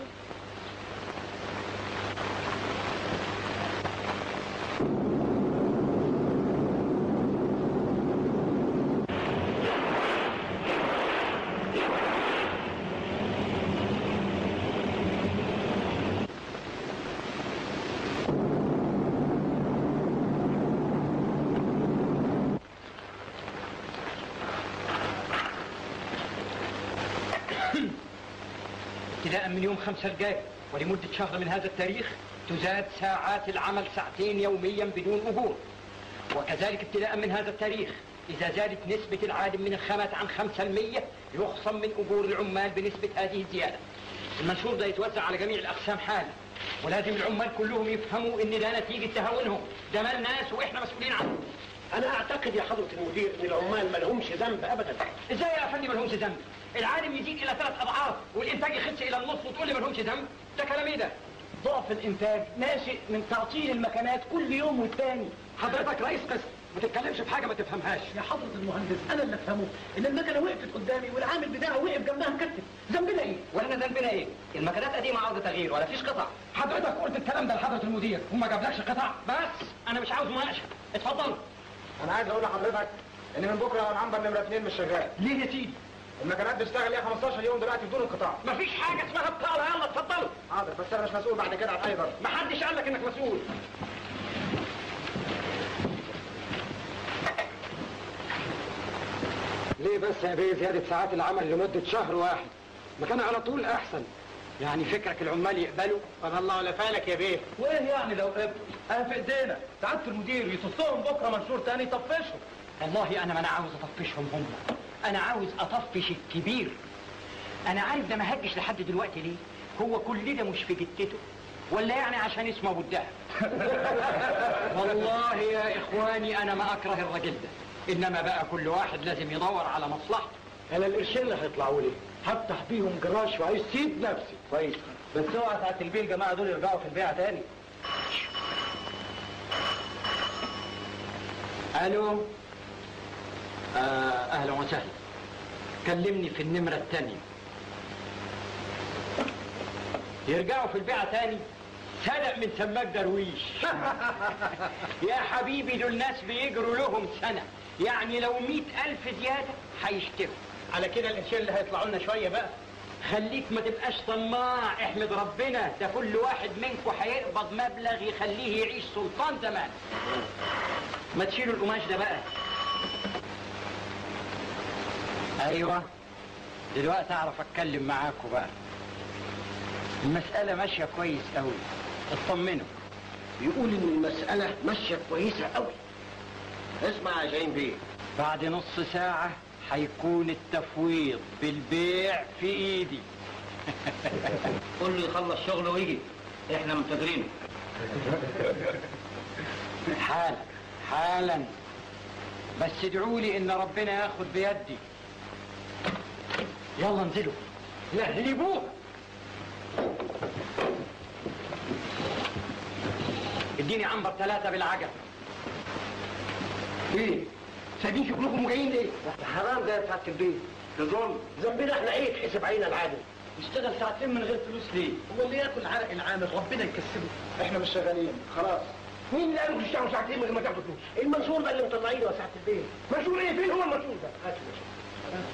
ابتداء من يوم خمسة الجاي ولمدة شهر من هذا التاريخ تزاد ساعات العمل ساعتين يوميا بدون أجور وكذلك ابتداء من هذا التاريخ إذا زادت نسبة العادم من الخامات عن خمسة المية يخصم من أجور العمال بنسبة هذه الزيادة المنشور ده يتوزع على جميع الأقسام حالا ولازم العمال كلهم يفهموا إن ده نتيجة تهاونهم ده مال ناس وإحنا مسؤولين عنه انا اعتقد يا حضرة المدير ان العمال ما لهمش ذنب ابدا ازاي يا فندم ملهمش ذنب؟ العالم يزيد الى ثلاث اضعاف والانتاج يخس الى النص وتقول لي ملهمش ذنب؟ ده كلام ايه ده؟ ضعف الانتاج ناشئ من تعطيل المكانات كل يوم والتاني حضرتك رئيس قسم ما تتكلمش في حاجه ما تفهمهاش يا حضرة المهندس انا اللي افهمه ان المكنه وقفت قدامي والعامل بتاعه وقف جنبها مكتف ذنبنا ايه؟ واحنا ذنبنا ايه؟ المكانات قديمه عاوزه تغيير ولا فيش قطع حضرتك قلت الكلام ده لحضره المدير وما جابلكش قطع بس انا مش عاوز مناقشه اتفضلوا انا عايز اقول لحضرتك ان من بكره العنبر نمره اثنين مش شغال ليه يا سيدي؟ المكنات بتشتغل ليها 15 يوم دلوقتي بدون انقطاع مفيش حاجه اسمها بطاله يلا اتفضلوا حاضر بس انا مش مسؤول بعد كده عن اي ضرر محدش قال لك انك مسؤول ليه بس يا بيه زيادة ساعات العمل لمدة شهر واحد ما كان على طول أحسن يعني فكرك العمال يقبلوا طب الله ولا فالك يا بيه وايه يعني لو قبل؟ انا في ايدينا سعاده المدير يصصهم بكره منشور تاني يطفشهم والله انا ما انا عاوز اطفشهم هم انا عاوز اطفش الكبير انا عارف ده ما هجش لحد دلوقتي ليه هو كل ده مش في جتته ولا يعني عشان اسمه ابو الدهب والله يا اخواني انا ما اكره الراجل ده انما بقى كل واحد لازم يدور على مصلحته انا القرشين اللي هيطلعوا لي هفتح بيهم جراش وعايز سيب نفسي كويس بس اوعى ساعه البيع الجماعه دول يرجعوا في البيعه تاني الو آه اهلا وسهلا كلمني في النمرة الثانية يرجعوا في البيعة تاني سلق من سماك درويش يا حبيبي دول ناس بيجروا لهم سنة يعني لو مئة ألف زيادة هيشتروا على كده القرشين اللي هيطلعوا لنا شويه بقى خليك ما تبقاش طماع احمد ربنا ده كل واحد منكم هيقبض مبلغ يخليه يعيش سلطان زمان ما تشيلوا القماش ده بقى ايوه دلوقتي اعرف اتكلم معاكم بقى المسألة ماشية كويس قوي اطمنوا يقول ان المسألة ماشية كويسة قوي اسمع يا جايين بيه بعد نص ساعة هيكون التفويض بالبيع في ايدي قول له يخلص شغله ويجي احنا منتظرينه حالا حالا بس ادعوا لي ان ربنا ياخد بيدي يلا انزلوا لهلبوها اديني عنبر ثلاثة بالعجل ايه سايبين شغلكم وجايين ليه حرام ده يا سعادة البيه ده ظلم ذنبنا احنا ايه تحسب علينا العادل اشتغل ساعتين من غير فلوس ليه هو اللي ياكل عرق العامل ربنا يكسبه احنا مش شغالين خلاص مين اللي قالوا تشتغلوا ساعتين من غير ما تاخدوا فلوس؟ المنصور ده اللي مطلعينه يا سعادة البيه مسؤول ايه فين هو المسؤول ده؟ هات المنصور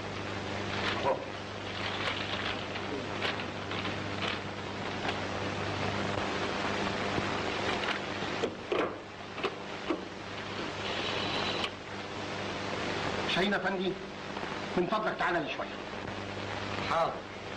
شاهين افندي من فضلك تعالى لي شويه حاضر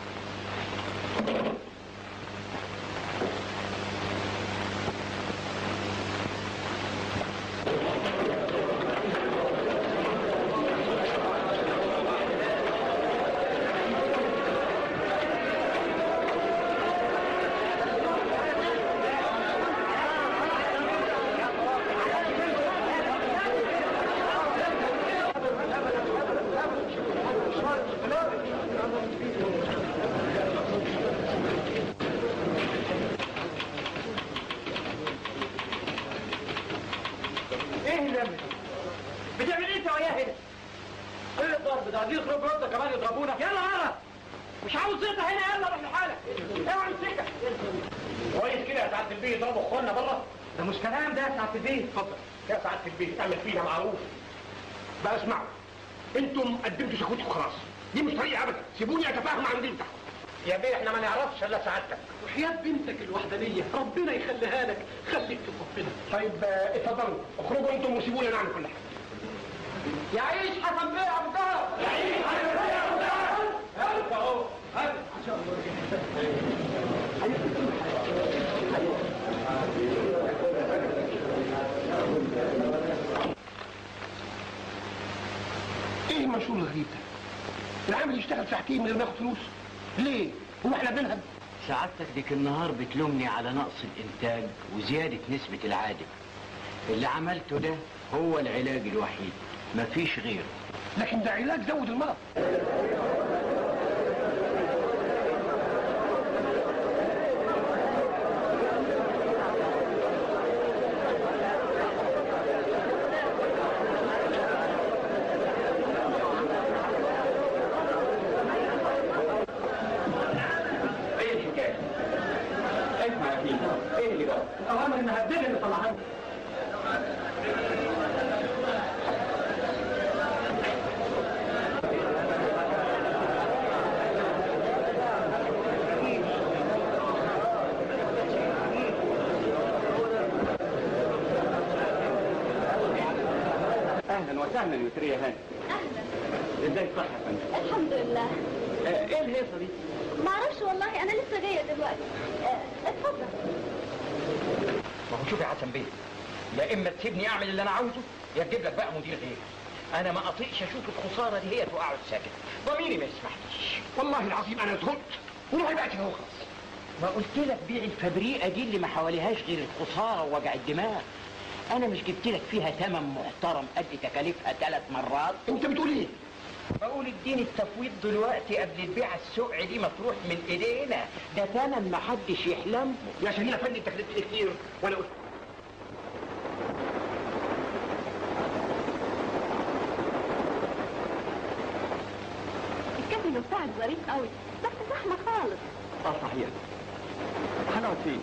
ايه اللي بتعمل ايه انت وياه هنا؟ ايه الضرب ده؟ دي يخرج رده كمان يضربونا يلا يلا مش عاوز زيطه هنا يلا روح لحالك اوعى امسكك كويس كده يا سعاده البيه يضربوا اخوانا بره ده مش كلام ده يا سعاده البيه اتفضل يا سعاده البيه تعمل فيها معروف بقى اسمعوا انتم قدمتوا شكوتكم خلاص دي مش طريقه ابدا سيبوني اتفاهم مع المدير بتاعكم يا بيه احنا ما نعرفش الا سعادتك وحياة بنتك الوحدانية ربنا يخليها لك خليك في ربنا طيب آه، اتفضلوا اخرجوا انتم وسيبونا نعمل كل حاجه يعيش حسن بيه ابو دهب يعيش حسن بيه ابو دهب اهو ايه المنشور الغريب ده؟ العامل يشتغل ساعتين من غير ما ياخد فلوس ليه؟ هو احنا بنهب سعادتك ديك النهار بتلومني على نقص الانتاج وزيادة نسبة العادة اللي عملته ده هو العلاج الوحيد مفيش غيره لكن ده علاج زود المرض ايه الحكايه؟ اسمع يا فيلم ايه اللي جرى؟ اوامر المهدده اللي طلعها اهلا وسهلا يسرية هاني اهلا ازاي صح يا فندم؟ الحمد لله آه، ايه الهيصه دي؟ معرفش والله انا لسه جايه دلوقتي آه، اتفضل ما هو شوف يا حسن بيه يا اما تسيبني اعمل اللي انا عاوزه يا تجيب لك بقى مدير غيري انا ما اطيقش اشوف الخساره دي هي واقعد ساكت ضميري ما يسمحليش والله العظيم انا زهقت وروحي بقى كده وخلاص ما قلت لك بيع الفبريقه دي اللي ما حواليهاش غير الخساره ووجع الدماغ انا مش جبت لك فيها ثمن محترم قد تكاليفها ثلاث مرات انت بتقول ايه؟ بقول اديني التفويض دلوقتي قبل البيعه السوق دي ما تروح من ايدينا ده ثمن ما حدش يحلم يا شاهين افندي انت كلمت لي كتير وانا قلت ظريف قوي بس زحمة خالص اه صحيح هنقعد فين؟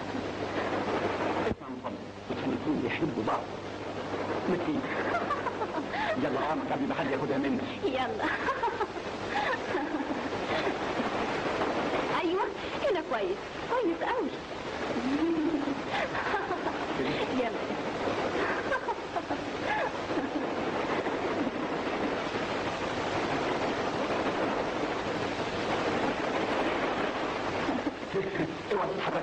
اسمع من فضلك الفلوس يحبوا بعض مسكين يلا عمك قبل ما حد ياخدها منك يلا ايوه هنا كويس كويس قوي يلا اوعى تضحك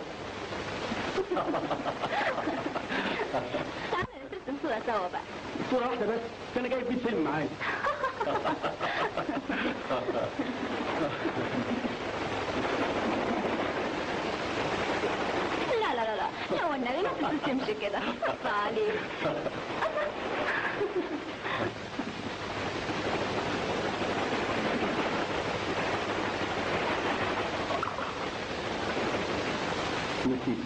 تعالى نرسم صورة سوا بقى صورة واحدة بس ده انا جايب 100 فيلم معايا لا لا لا لا لا والنبي ما تبتسمش كده بص عليك نسيت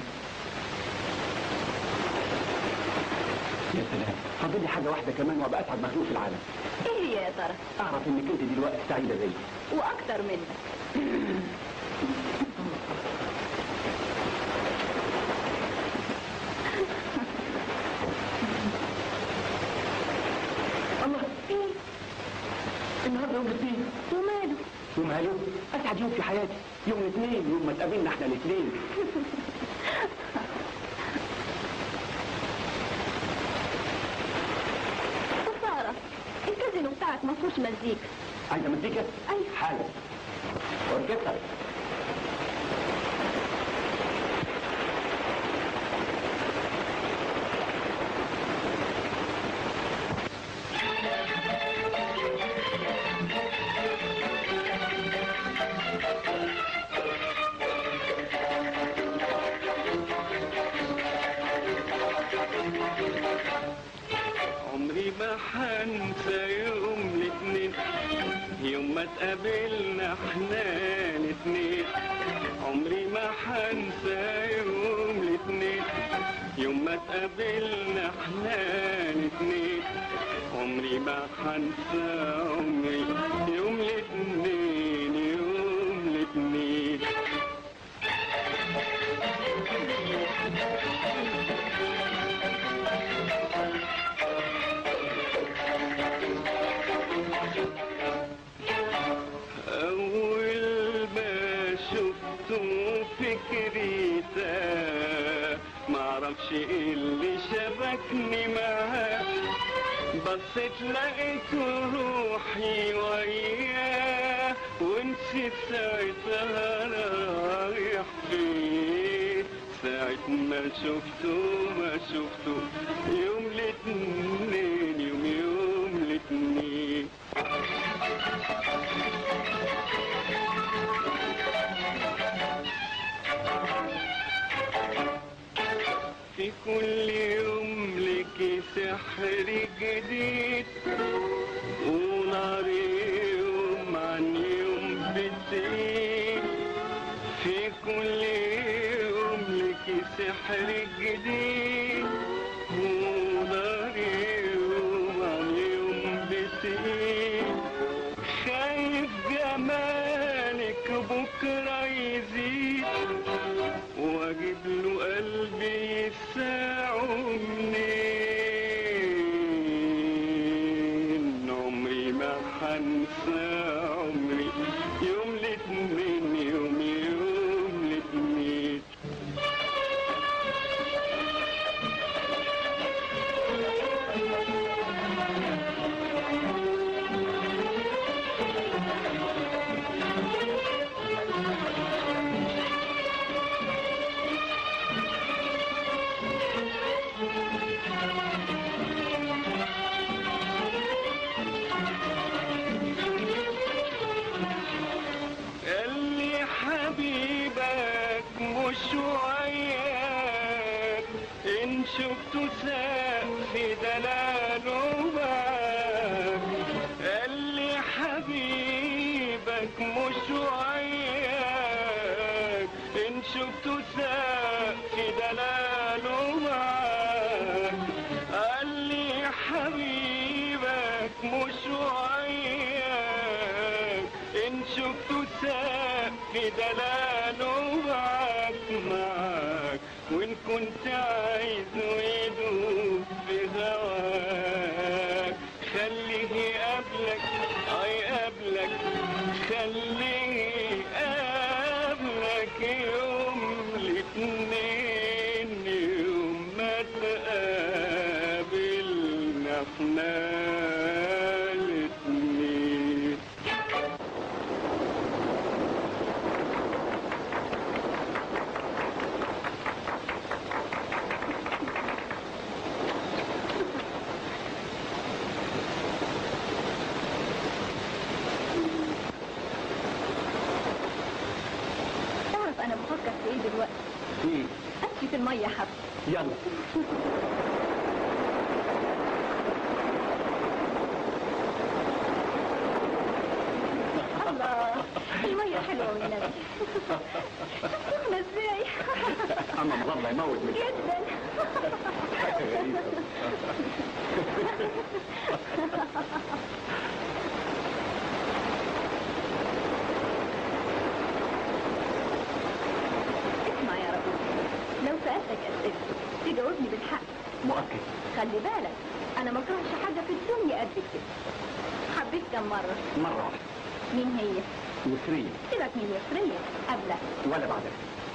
يا سلام فاضل لي حاجة واحدة كمان وابقى اسعد مخلوق في العالم ايه هي يا ترى اعرف انك انت دلوقتي سعيدة زيي واكتر منك الله ايه النهارده يوم الاثنين وماله وماله اسعد يوم في حياتي يوم الاثنين يوم ما تقابلنا احنا الاثنين خسارة الكازينو بتاعك ما فيهوش مزيكا عايزة مزيكا؟ أيوة. حاجة اوركسترا عمري ما حنسى يوم الاثنين يوم ما تقابلنا احنا الاثنين عمري ما حنسى يوم الاثنين يوم ما تقابلنا احنا الاثنين عمري ما حنسى عمري يوم الاثنين يوم الاثنين أول ما شفته فكري تاه معرفش ايه اللي شبكني معاه بصيت لقيت روحي وياه ونسيت ساعتها رايح فين ساعة ما شفته ما شفته يوم الاتنين يوم يوم الاتنين في كل يوم لك سحر جديد ونار يوم عن يوم بتزيد في كل يوم لك سحر جديد ونار يوم عن يوم بتزيد خايف جمالك بكرة يزيد واجيب له قلبي يساعه منين عمري ما حنسى عمري يوم الاتنين يوم يوم الاتنين قال لي حبيبك مش وياك ان شفته ساق في دلاله معاك قال لي حبيبك مش وياك ان شفته ساق في دلاله معاك قال لي حبيبك مش وياك ان شفته في دلاله معاك معاك وإن كنت عايزه يدوب في هواك خليه يقابلك اه يقابلك خليه يقابلك يوم الاثنين يوم ما تقابلنا احنا الاثنين تعرف انا بفكر في ايه دلوقتي مم. امشي في الميه حب يلا الله الميه حلوه والنبي سخنه ازاي اما مظله يموت من جدا حاجه غريبه اسمع يا رب لو سالتك اسئله تجاوبني بالحق مؤكد خلي بالك انا ما اكرهش حاجه في الدنيا قد كده حبيت كم مره مره واحده مين هي يسريه سيبك من يسريه قبلك ولا بعدها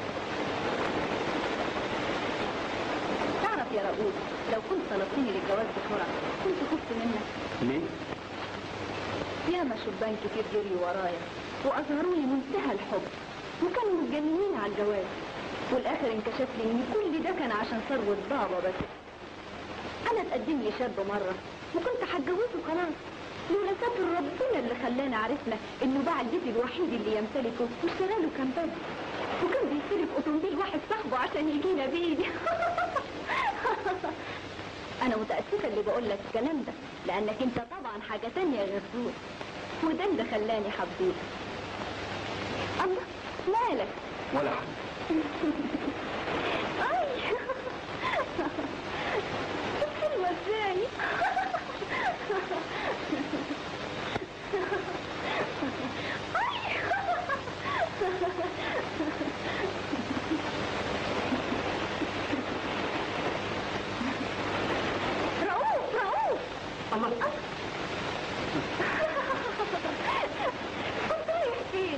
تعرف يا رؤوف لو كنت طلبتني للجواز بسرعه كنت خفت منك ليه؟ ياما شبان كتير جري ورايا واظهروا لي منتهى الحب وكانوا متجننين على الجواز والاخر انكشف لي ان كل ده كان عشان ثروه بابا بس انا اتقدم لي شاب مره وكنت هتجوزه خلاص لولا ستر ربنا اللي خلانا عرفنا انه باع البيت الوحيد اللي يمتلكه واشترى له كان بس وكان بيستلف اوتومبيل واحد صاحبه عشان يجينا بيه انا متاسفه اللي بقول لك الكلام ده لانك انت طبعا حاجه تانية غير دول وده اللي خلاني حبيتك الله مالك ولا حاجه اي حلوه ازاي رؤوف رؤوف الله كنت رايح فين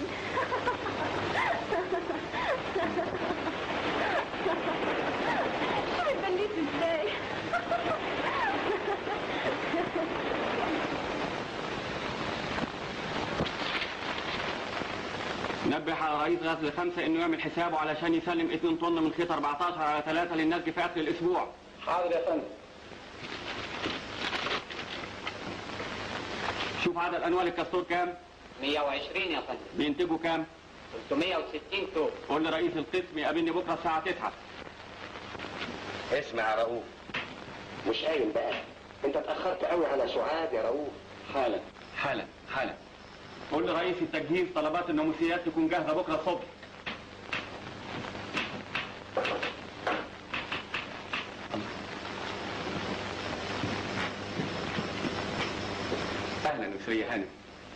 شو اتبليت ازاي نبه على رئيس غزل خمسة انه يعمل حسابه علشان يسلم 2 طن من خيط 14 على 3 للناس في اخر الاسبوع حاضر يا فندم شوف عدد انواع الكاستور كام 120 يا فندم بينتجوا كام 360 توب قول لرئيس القسم يقابلني بكره الساعه 9 اسمع يا رؤوف مش قايم بقى انت اتاخرت قوي على سعاد يا رؤوف حالا حالا حالا قول لرئيس التجهيز طلبات الناموسيات تكون جاهزه بكره الصبح اهلا يسرية هانم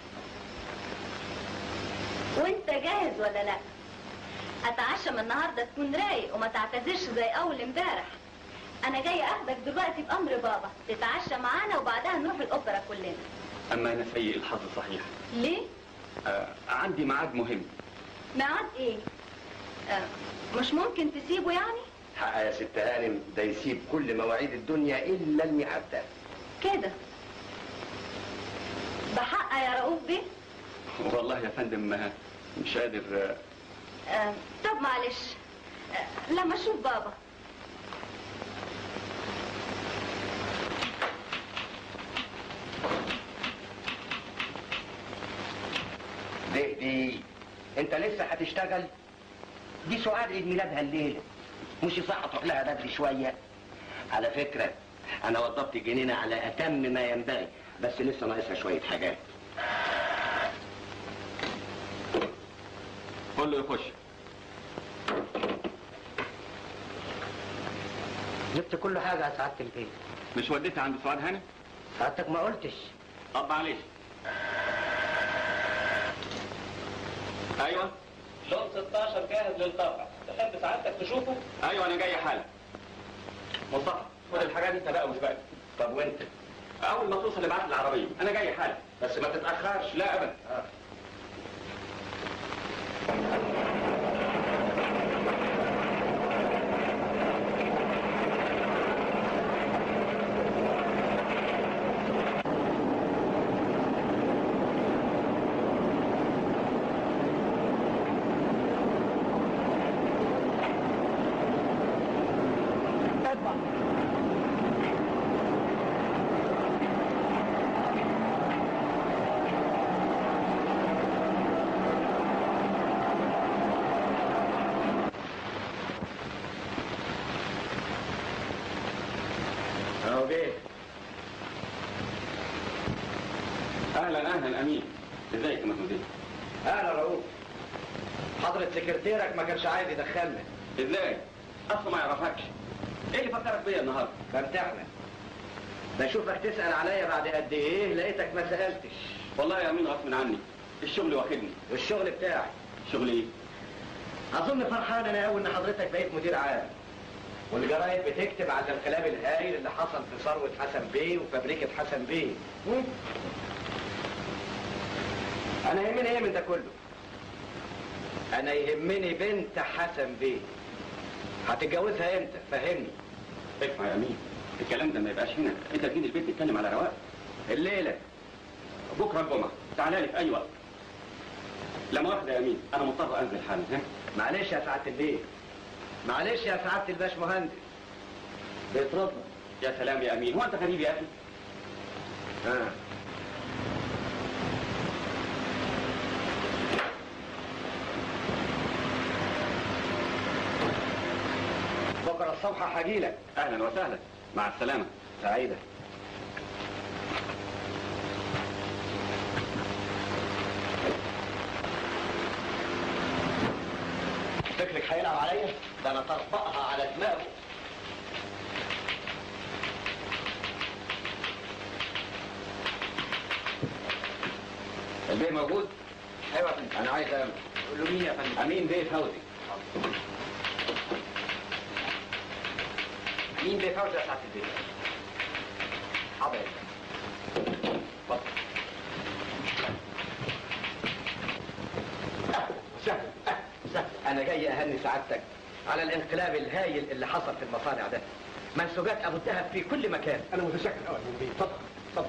وانت جاهز ولا لا اتعشى من النهارده تكون رايق وما تعتذرش زي اول امبارح انا جاي اخدك دلوقتي بامر بابا تتعشى معانا وبعدها نروح الاوبرا كلنا اما انا سيء الحظ صحيح ليه آه عندي ميعاد مهم ميعاد ايه آه مش ممكن تسيبه يعني حق يا ست هانم ده يسيب كل مواعيد الدنيا الا الميعاد ده كده بحق يا رؤوف بيه والله يا فندم آه، مش قادر آه، آه طب معلش آه لما اشوف بابا دي دي انت لسه هتشتغل دي سعاد عيد ميلادها الليله مش صح تروح لها بدري شويه على فكره انا وضبت الجنينه على اتم ما ينبغي بس لسه ناقصها شويه حاجات قول له يخش جبت كل حاجه يا سعاده البيت مش وديتها عند سعاد هانم سعادتك ما قلتش طب معلش ايوه لون 16 جاهز للطبع تحب سعادتك تشوفه؟ ايوه انا جاي حالا مصطفى خد الحاجات انت بقى وسبقني طب وانت اول ما توصل ابعت لي العربيه انا جاي حالا بس ما تتاخرش لا ابدا آه. اهو جه اهلا اهلا امين ازيك يا مدمزيل اهلا رؤوف حضرة سكرتيرك ما كانش عايز يدخلنا ازاي اصلا ما يعرفكش ايه اللي فكرك بيا النهارده بمتحنك بشوفك تسأل عليا بعد قد ايه لقيتك ما سألتش والله يا امين غصب عني الشغل واخدني والشغل بتاعي شغل ايه اظن فرحان انا قوي ان حضرتك بقيت مدير عام والجرايد بتكتب على الانقلاب الهائل اللي حصل في ثروة حسن بيه وفابريكة حسن بيه مم. انا يهمني ايه من ده كله انا يهمني بنت حسن بيه هتتجوزها امتى فهمني اسمع يا امين الكلام ده ما يبقاش هنا انت تجيني البيت تتكلم على رواق الليلة بكره الجمعه تعالى لي في اي وقت لا مؤاخذه يا امين انا مضطر انزل حالا ها معلش يا سعادة البيه معلش يا سعادة الباش مهندس بيطردنا يا سلام يا امين هو انت غريب يا اخي آه. بكرة الصبح هجيلك اهلا وسهلا مع السلامه سعيدة فكرك هيلعب عليا؟ ده انا طربقها على دماغه البيه موجود؟ ايوه يا فندم انا عايز امن قول له مين يا فندم؟ امين بيه فوزي مين بيه فوزي يا سعاده البيه؟ حاضر اتفضل سهل سهل انا جاي اهني سعادتك على الانقلاب الهايل اللي حصل في المصانع ده منسوجات ابو الذهب في كل مكان انا متشكر قوي يا بيه اتفضل اتفضل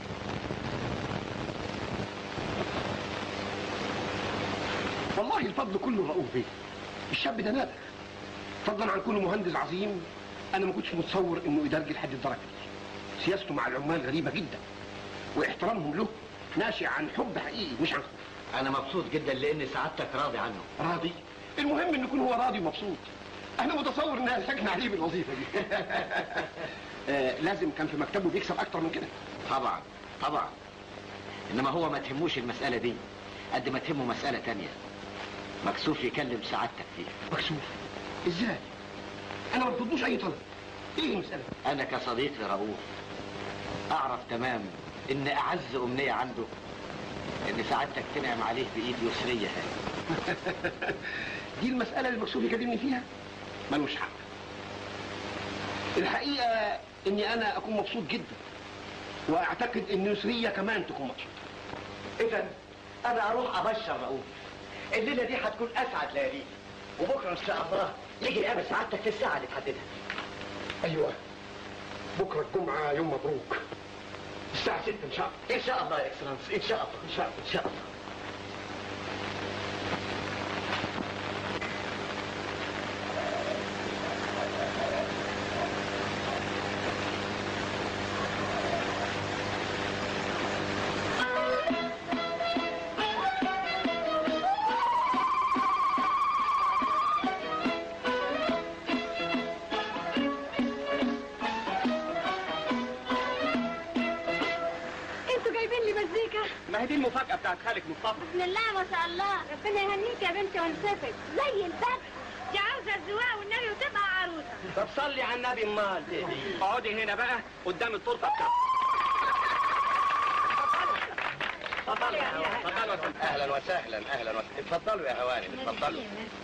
والله الفضل كله رؤوف بيه الشاب ده نابغ فضلا عن كونه مهندس عظيم انا ما كنتش متصور انه يدرج لحد الدرجه دي سياسته مع العمال غريبه جدا واحترامهم له ناشئ عن حب حقيقي مش عن خوف انا مبسوط جدا لان سعادتك راضي عنه راضي المهم ان يكون هو راضي ومبسوط انا متصور انها سجن عليه بالوظيفه دي آه لازم كان في مكتبه بيكسب اكتر من كده طبعا طبعا انما هو ما تهموش المساله دي قد ما تهمه مساله تانية مكسوف يكلم سعادتك فيها مكسوف ازاي انا ما رفضوش اي طلب ايه المساله انا كصديق لرؤوف اعرف تمام ان اعز امنيه عنده ان سعادتك تنعم عليه بايد يسريه هاي دي المساله اللي مكسوف يكلمني فيها ملوش حق الحقيقه اني انا اكون مبسوط جدا واعتقد ان يسريه كمان تكون مبسوطه اذا انا اروح ابشر رؤوف الليله دي هتكون اسعد ليالي وبكره ان شاء الله يجي يقابل سعادتك في الساعه اللي تحددها ايوه بكره الجمعه يوم مبروك الساعه 6 ان شاء الله ان شاء الله يا اكسلانس ان شاء الله ان شاء الله ان شاء الله انتوا جايبين لي مزيكا ما هي دي المفاجاه بتاعت خالك مصطفى بسم الله ما شاء الله ربنا يهنيك يا بنتي وانسفك زي البدر دي عاوزه الزواق والنبي وتبقى عروسه طب صلي على النبي امال اقعدي هنا بقى قدام التورته بتاعتك اتفضلوا يا هوانم اتفضلوا اهلا وسهلا اهلا وسهلا اتفضلوا يا هوانم اتفضلوا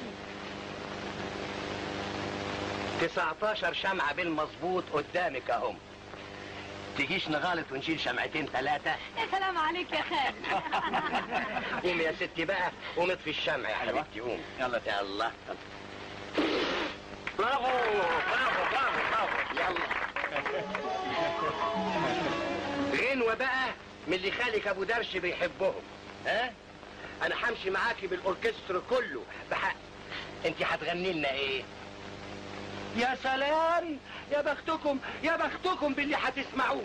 19 شمعة بالمظبوط قدامك اهم تجيش نغلط ونشيل شمعتين ثلاثة يا سلام عليك يا خالد قومي يا ستي بقى قومي اطفي الشمع يا حبيبتي قومي يلا يلا برافو برافو برافو برافو يلا غنوة بقى من اللي خالك ابو درش بيحبهم ها انا همشي معاكي بالاوركسترا كله بحق انت هتغني لنا ايه يا سلام يا بختكم يا بختكم باللي هتسمعوه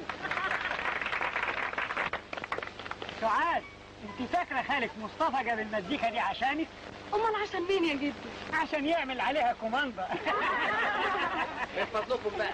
سعاد انت فاكره خالك مصطفى جاب المزيكا دي عشانك امال عشان مين يا جدو عشان يعمل عليها كوماندا من فضلكم بقى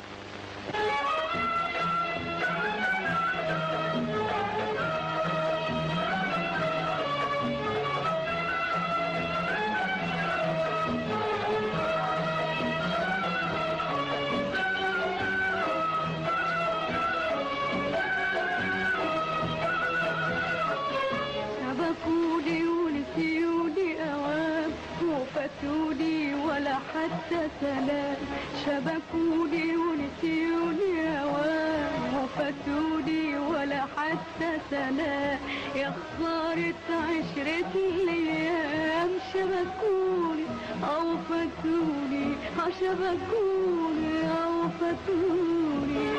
شبكوني ونسيوني اوام وفاتوني ولا حتى سلام شبكوني ونسيوني اوام وفاتوني ولا حتى سلام يا خسارة عشرة الايام شبكوني او فاتوني اه شبكوني او فاتوني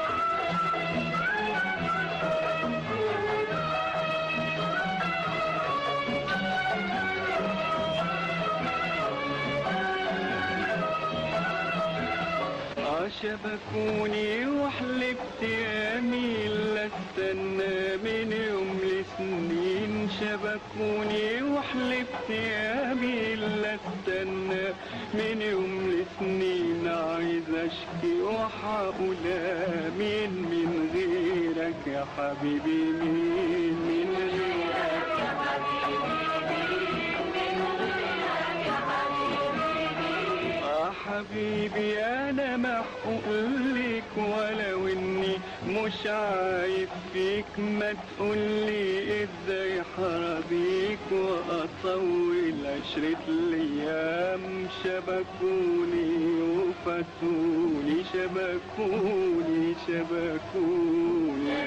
عشبكوني وحلفت يمين لا استنى من يوم لسنين شبكوني وحلفت يمين لا استنى من يوم لسنين عايز اشكي وحقول مين من غيرك يا حبيبي مين من غيرك يا آه حبيبي انا محقوق لك ولو اني مش عايز فيك ما تقولي ازاي حرابيك واطول عشرة الايام شبكوني وفاتوني شبكوني شبكوني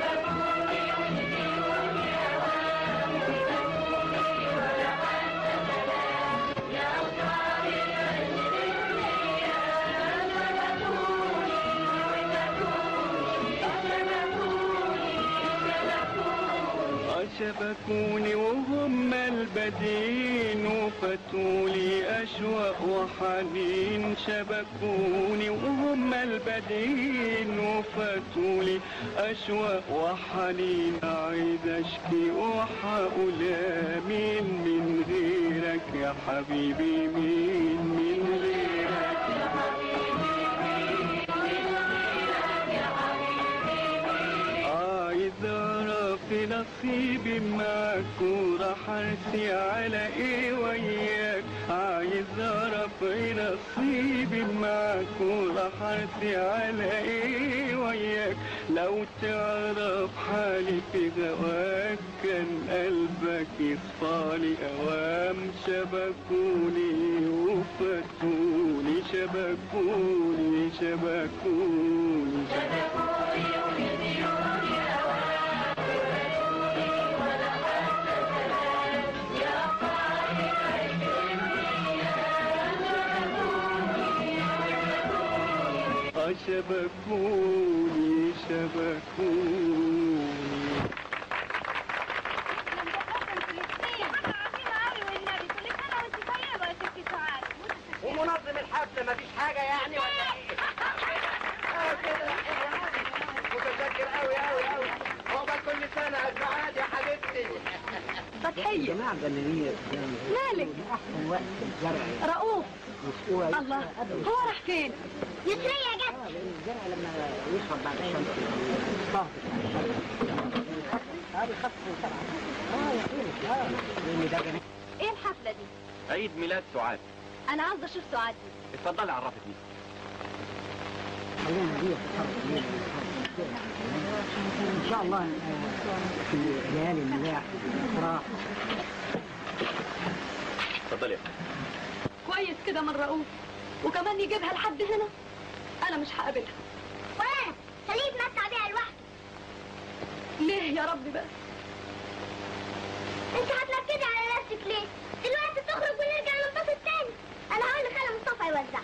شبكوني وهم البدين وفتولي أشواق وحنين شبكوني وهم البدين وفتولي أشواق وحنين عايز أشكي وحقول مين من غيرك يا حبيبي مين من غيرك يا عايز اعرف نصيبي معاك وراح ارسي على ايه وياك عايز اعرف نصيبي معاك وراح ارسي على ايه وياك لو تعرف حالي في غواك كان قلبك يصفالي اوام شبكوني وفتوني شبكوني شبكوني شبكوني شبكوني ومنظم الحفلة مفيش حاجة يعني ولا ايه؟ اه كده متذكر قوي قوي قوي عقبال كل سنة أسعاد يا حبيبتي فتحية مالك احسن وقت الزرع رؤوف مشقوع الله هو راح فين يسرية جت الزرع لما يشرب بعد الشمس الصهد بتاع الشمس هذه خط سبعة اه يا اخي اه لان ده جميل ايه الحفلة دي؟ عيد ميلاد سعاد انا عاوزة اشوف سعاد دي اتفضلي عرفتني خلينا دي في الحرب ان شاء الله آه، في ليالي النجاح راح اتفضلي يا كويس كده من رؤوف وكمان يجيبها لحد هنا انا مش هقابلها وانا خليه يتمتع بيها لوحده ليه يا ربي بقى انت هتنكدي على نفسك ليه دلوقتي تخرج ونرجع ننبسط تاني انا هقول لخالة مصطفى يوزعها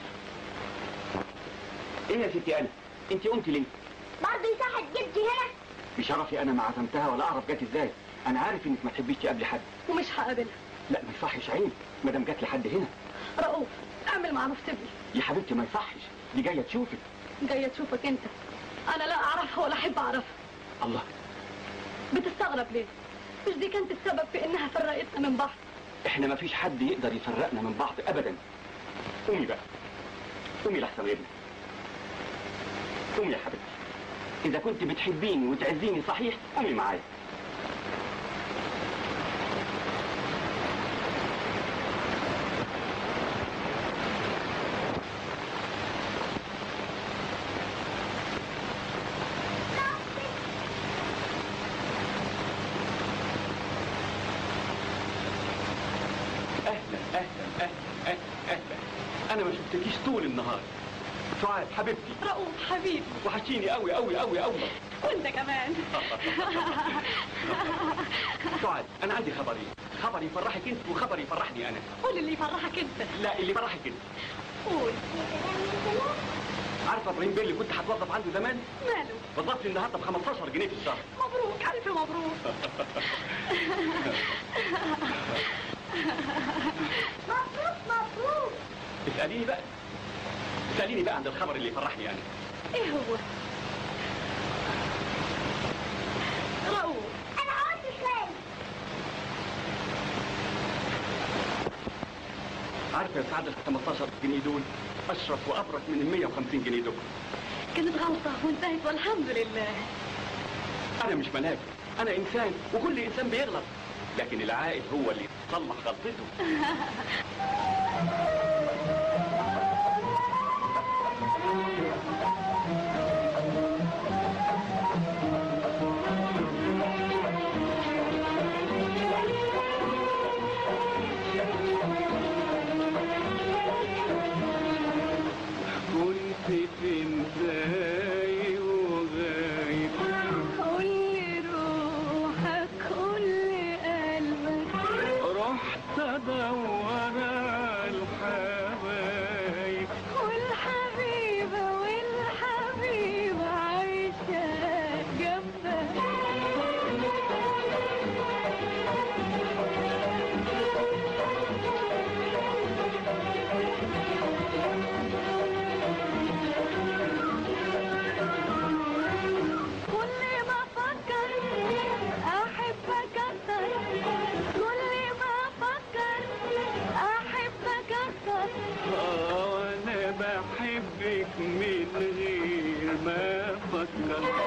ايه يا ستي انا انت قمتي ليه برضه يصحت جدي هنا بشرفي انا ما عزمتها ولا اعرف جت ازاي انا عارف انك ما تحبيش تقابلي حد ومش هقابلها لا ما يصحش عيني ما دام جت لحد هنا رؤوف اعمل معروف سيبني يا حبيبتي ما يصحش دي جايه تشوفك جايه تشوفك انت انا لا اعرفها ولا احب اعرفها الله بتستغرب ليه مش دي كانت السبب في انها فرقتنا من بعض احنا ما فيش حد يقدر يفرقنا من بعض ابدا قومي بقى قومي لحسن غيرنا قومي يا حبيبتي اذا كنت بتحبيني وتعزيني صحيح قومي معايا اهلا اهلا اهلا اهلا اهلا انا ما شفتكيش طول النهار سعاد حبيبتي رؤوف حبيبي وحشيني قوي قوي قوي قوي وانت كمان سعاد انا عندي خبرين خبر يفرحك انت وخبر يفرحني انا قول اللي يفرحك انت لا اللي يفرحك انت قول عارفه ابراهيم بيه اللي كنت هتوظف عنده زمان ماله وظفني النهارده ب 15 جنيه في الشهر مبروك الف مبروك مبروك مبروك اساليني بقى اساليني بقى عند الخبر اللي يفرحني انا ايه هو رؤوف انا هقول لخالي عارفه يا سعاد ال 15 جنيه دول اشرف وابرك من ال 150 جنيه دول كانت غلطة وانتهت والحمد لله انا مش ملاك انا انسان وكل انسان بيغلط لكن العاقل هو اللي يصلح غلطته كنت فين زاي وغايب قول لي روحك قول لي قلبك رحت ادور على الحبايب والحبيبة والحبيبة عايشة جنبك كل ما افكر احبك اكتر كل ما افكر احبك اكتر اه انا بحبك من غير ما افكر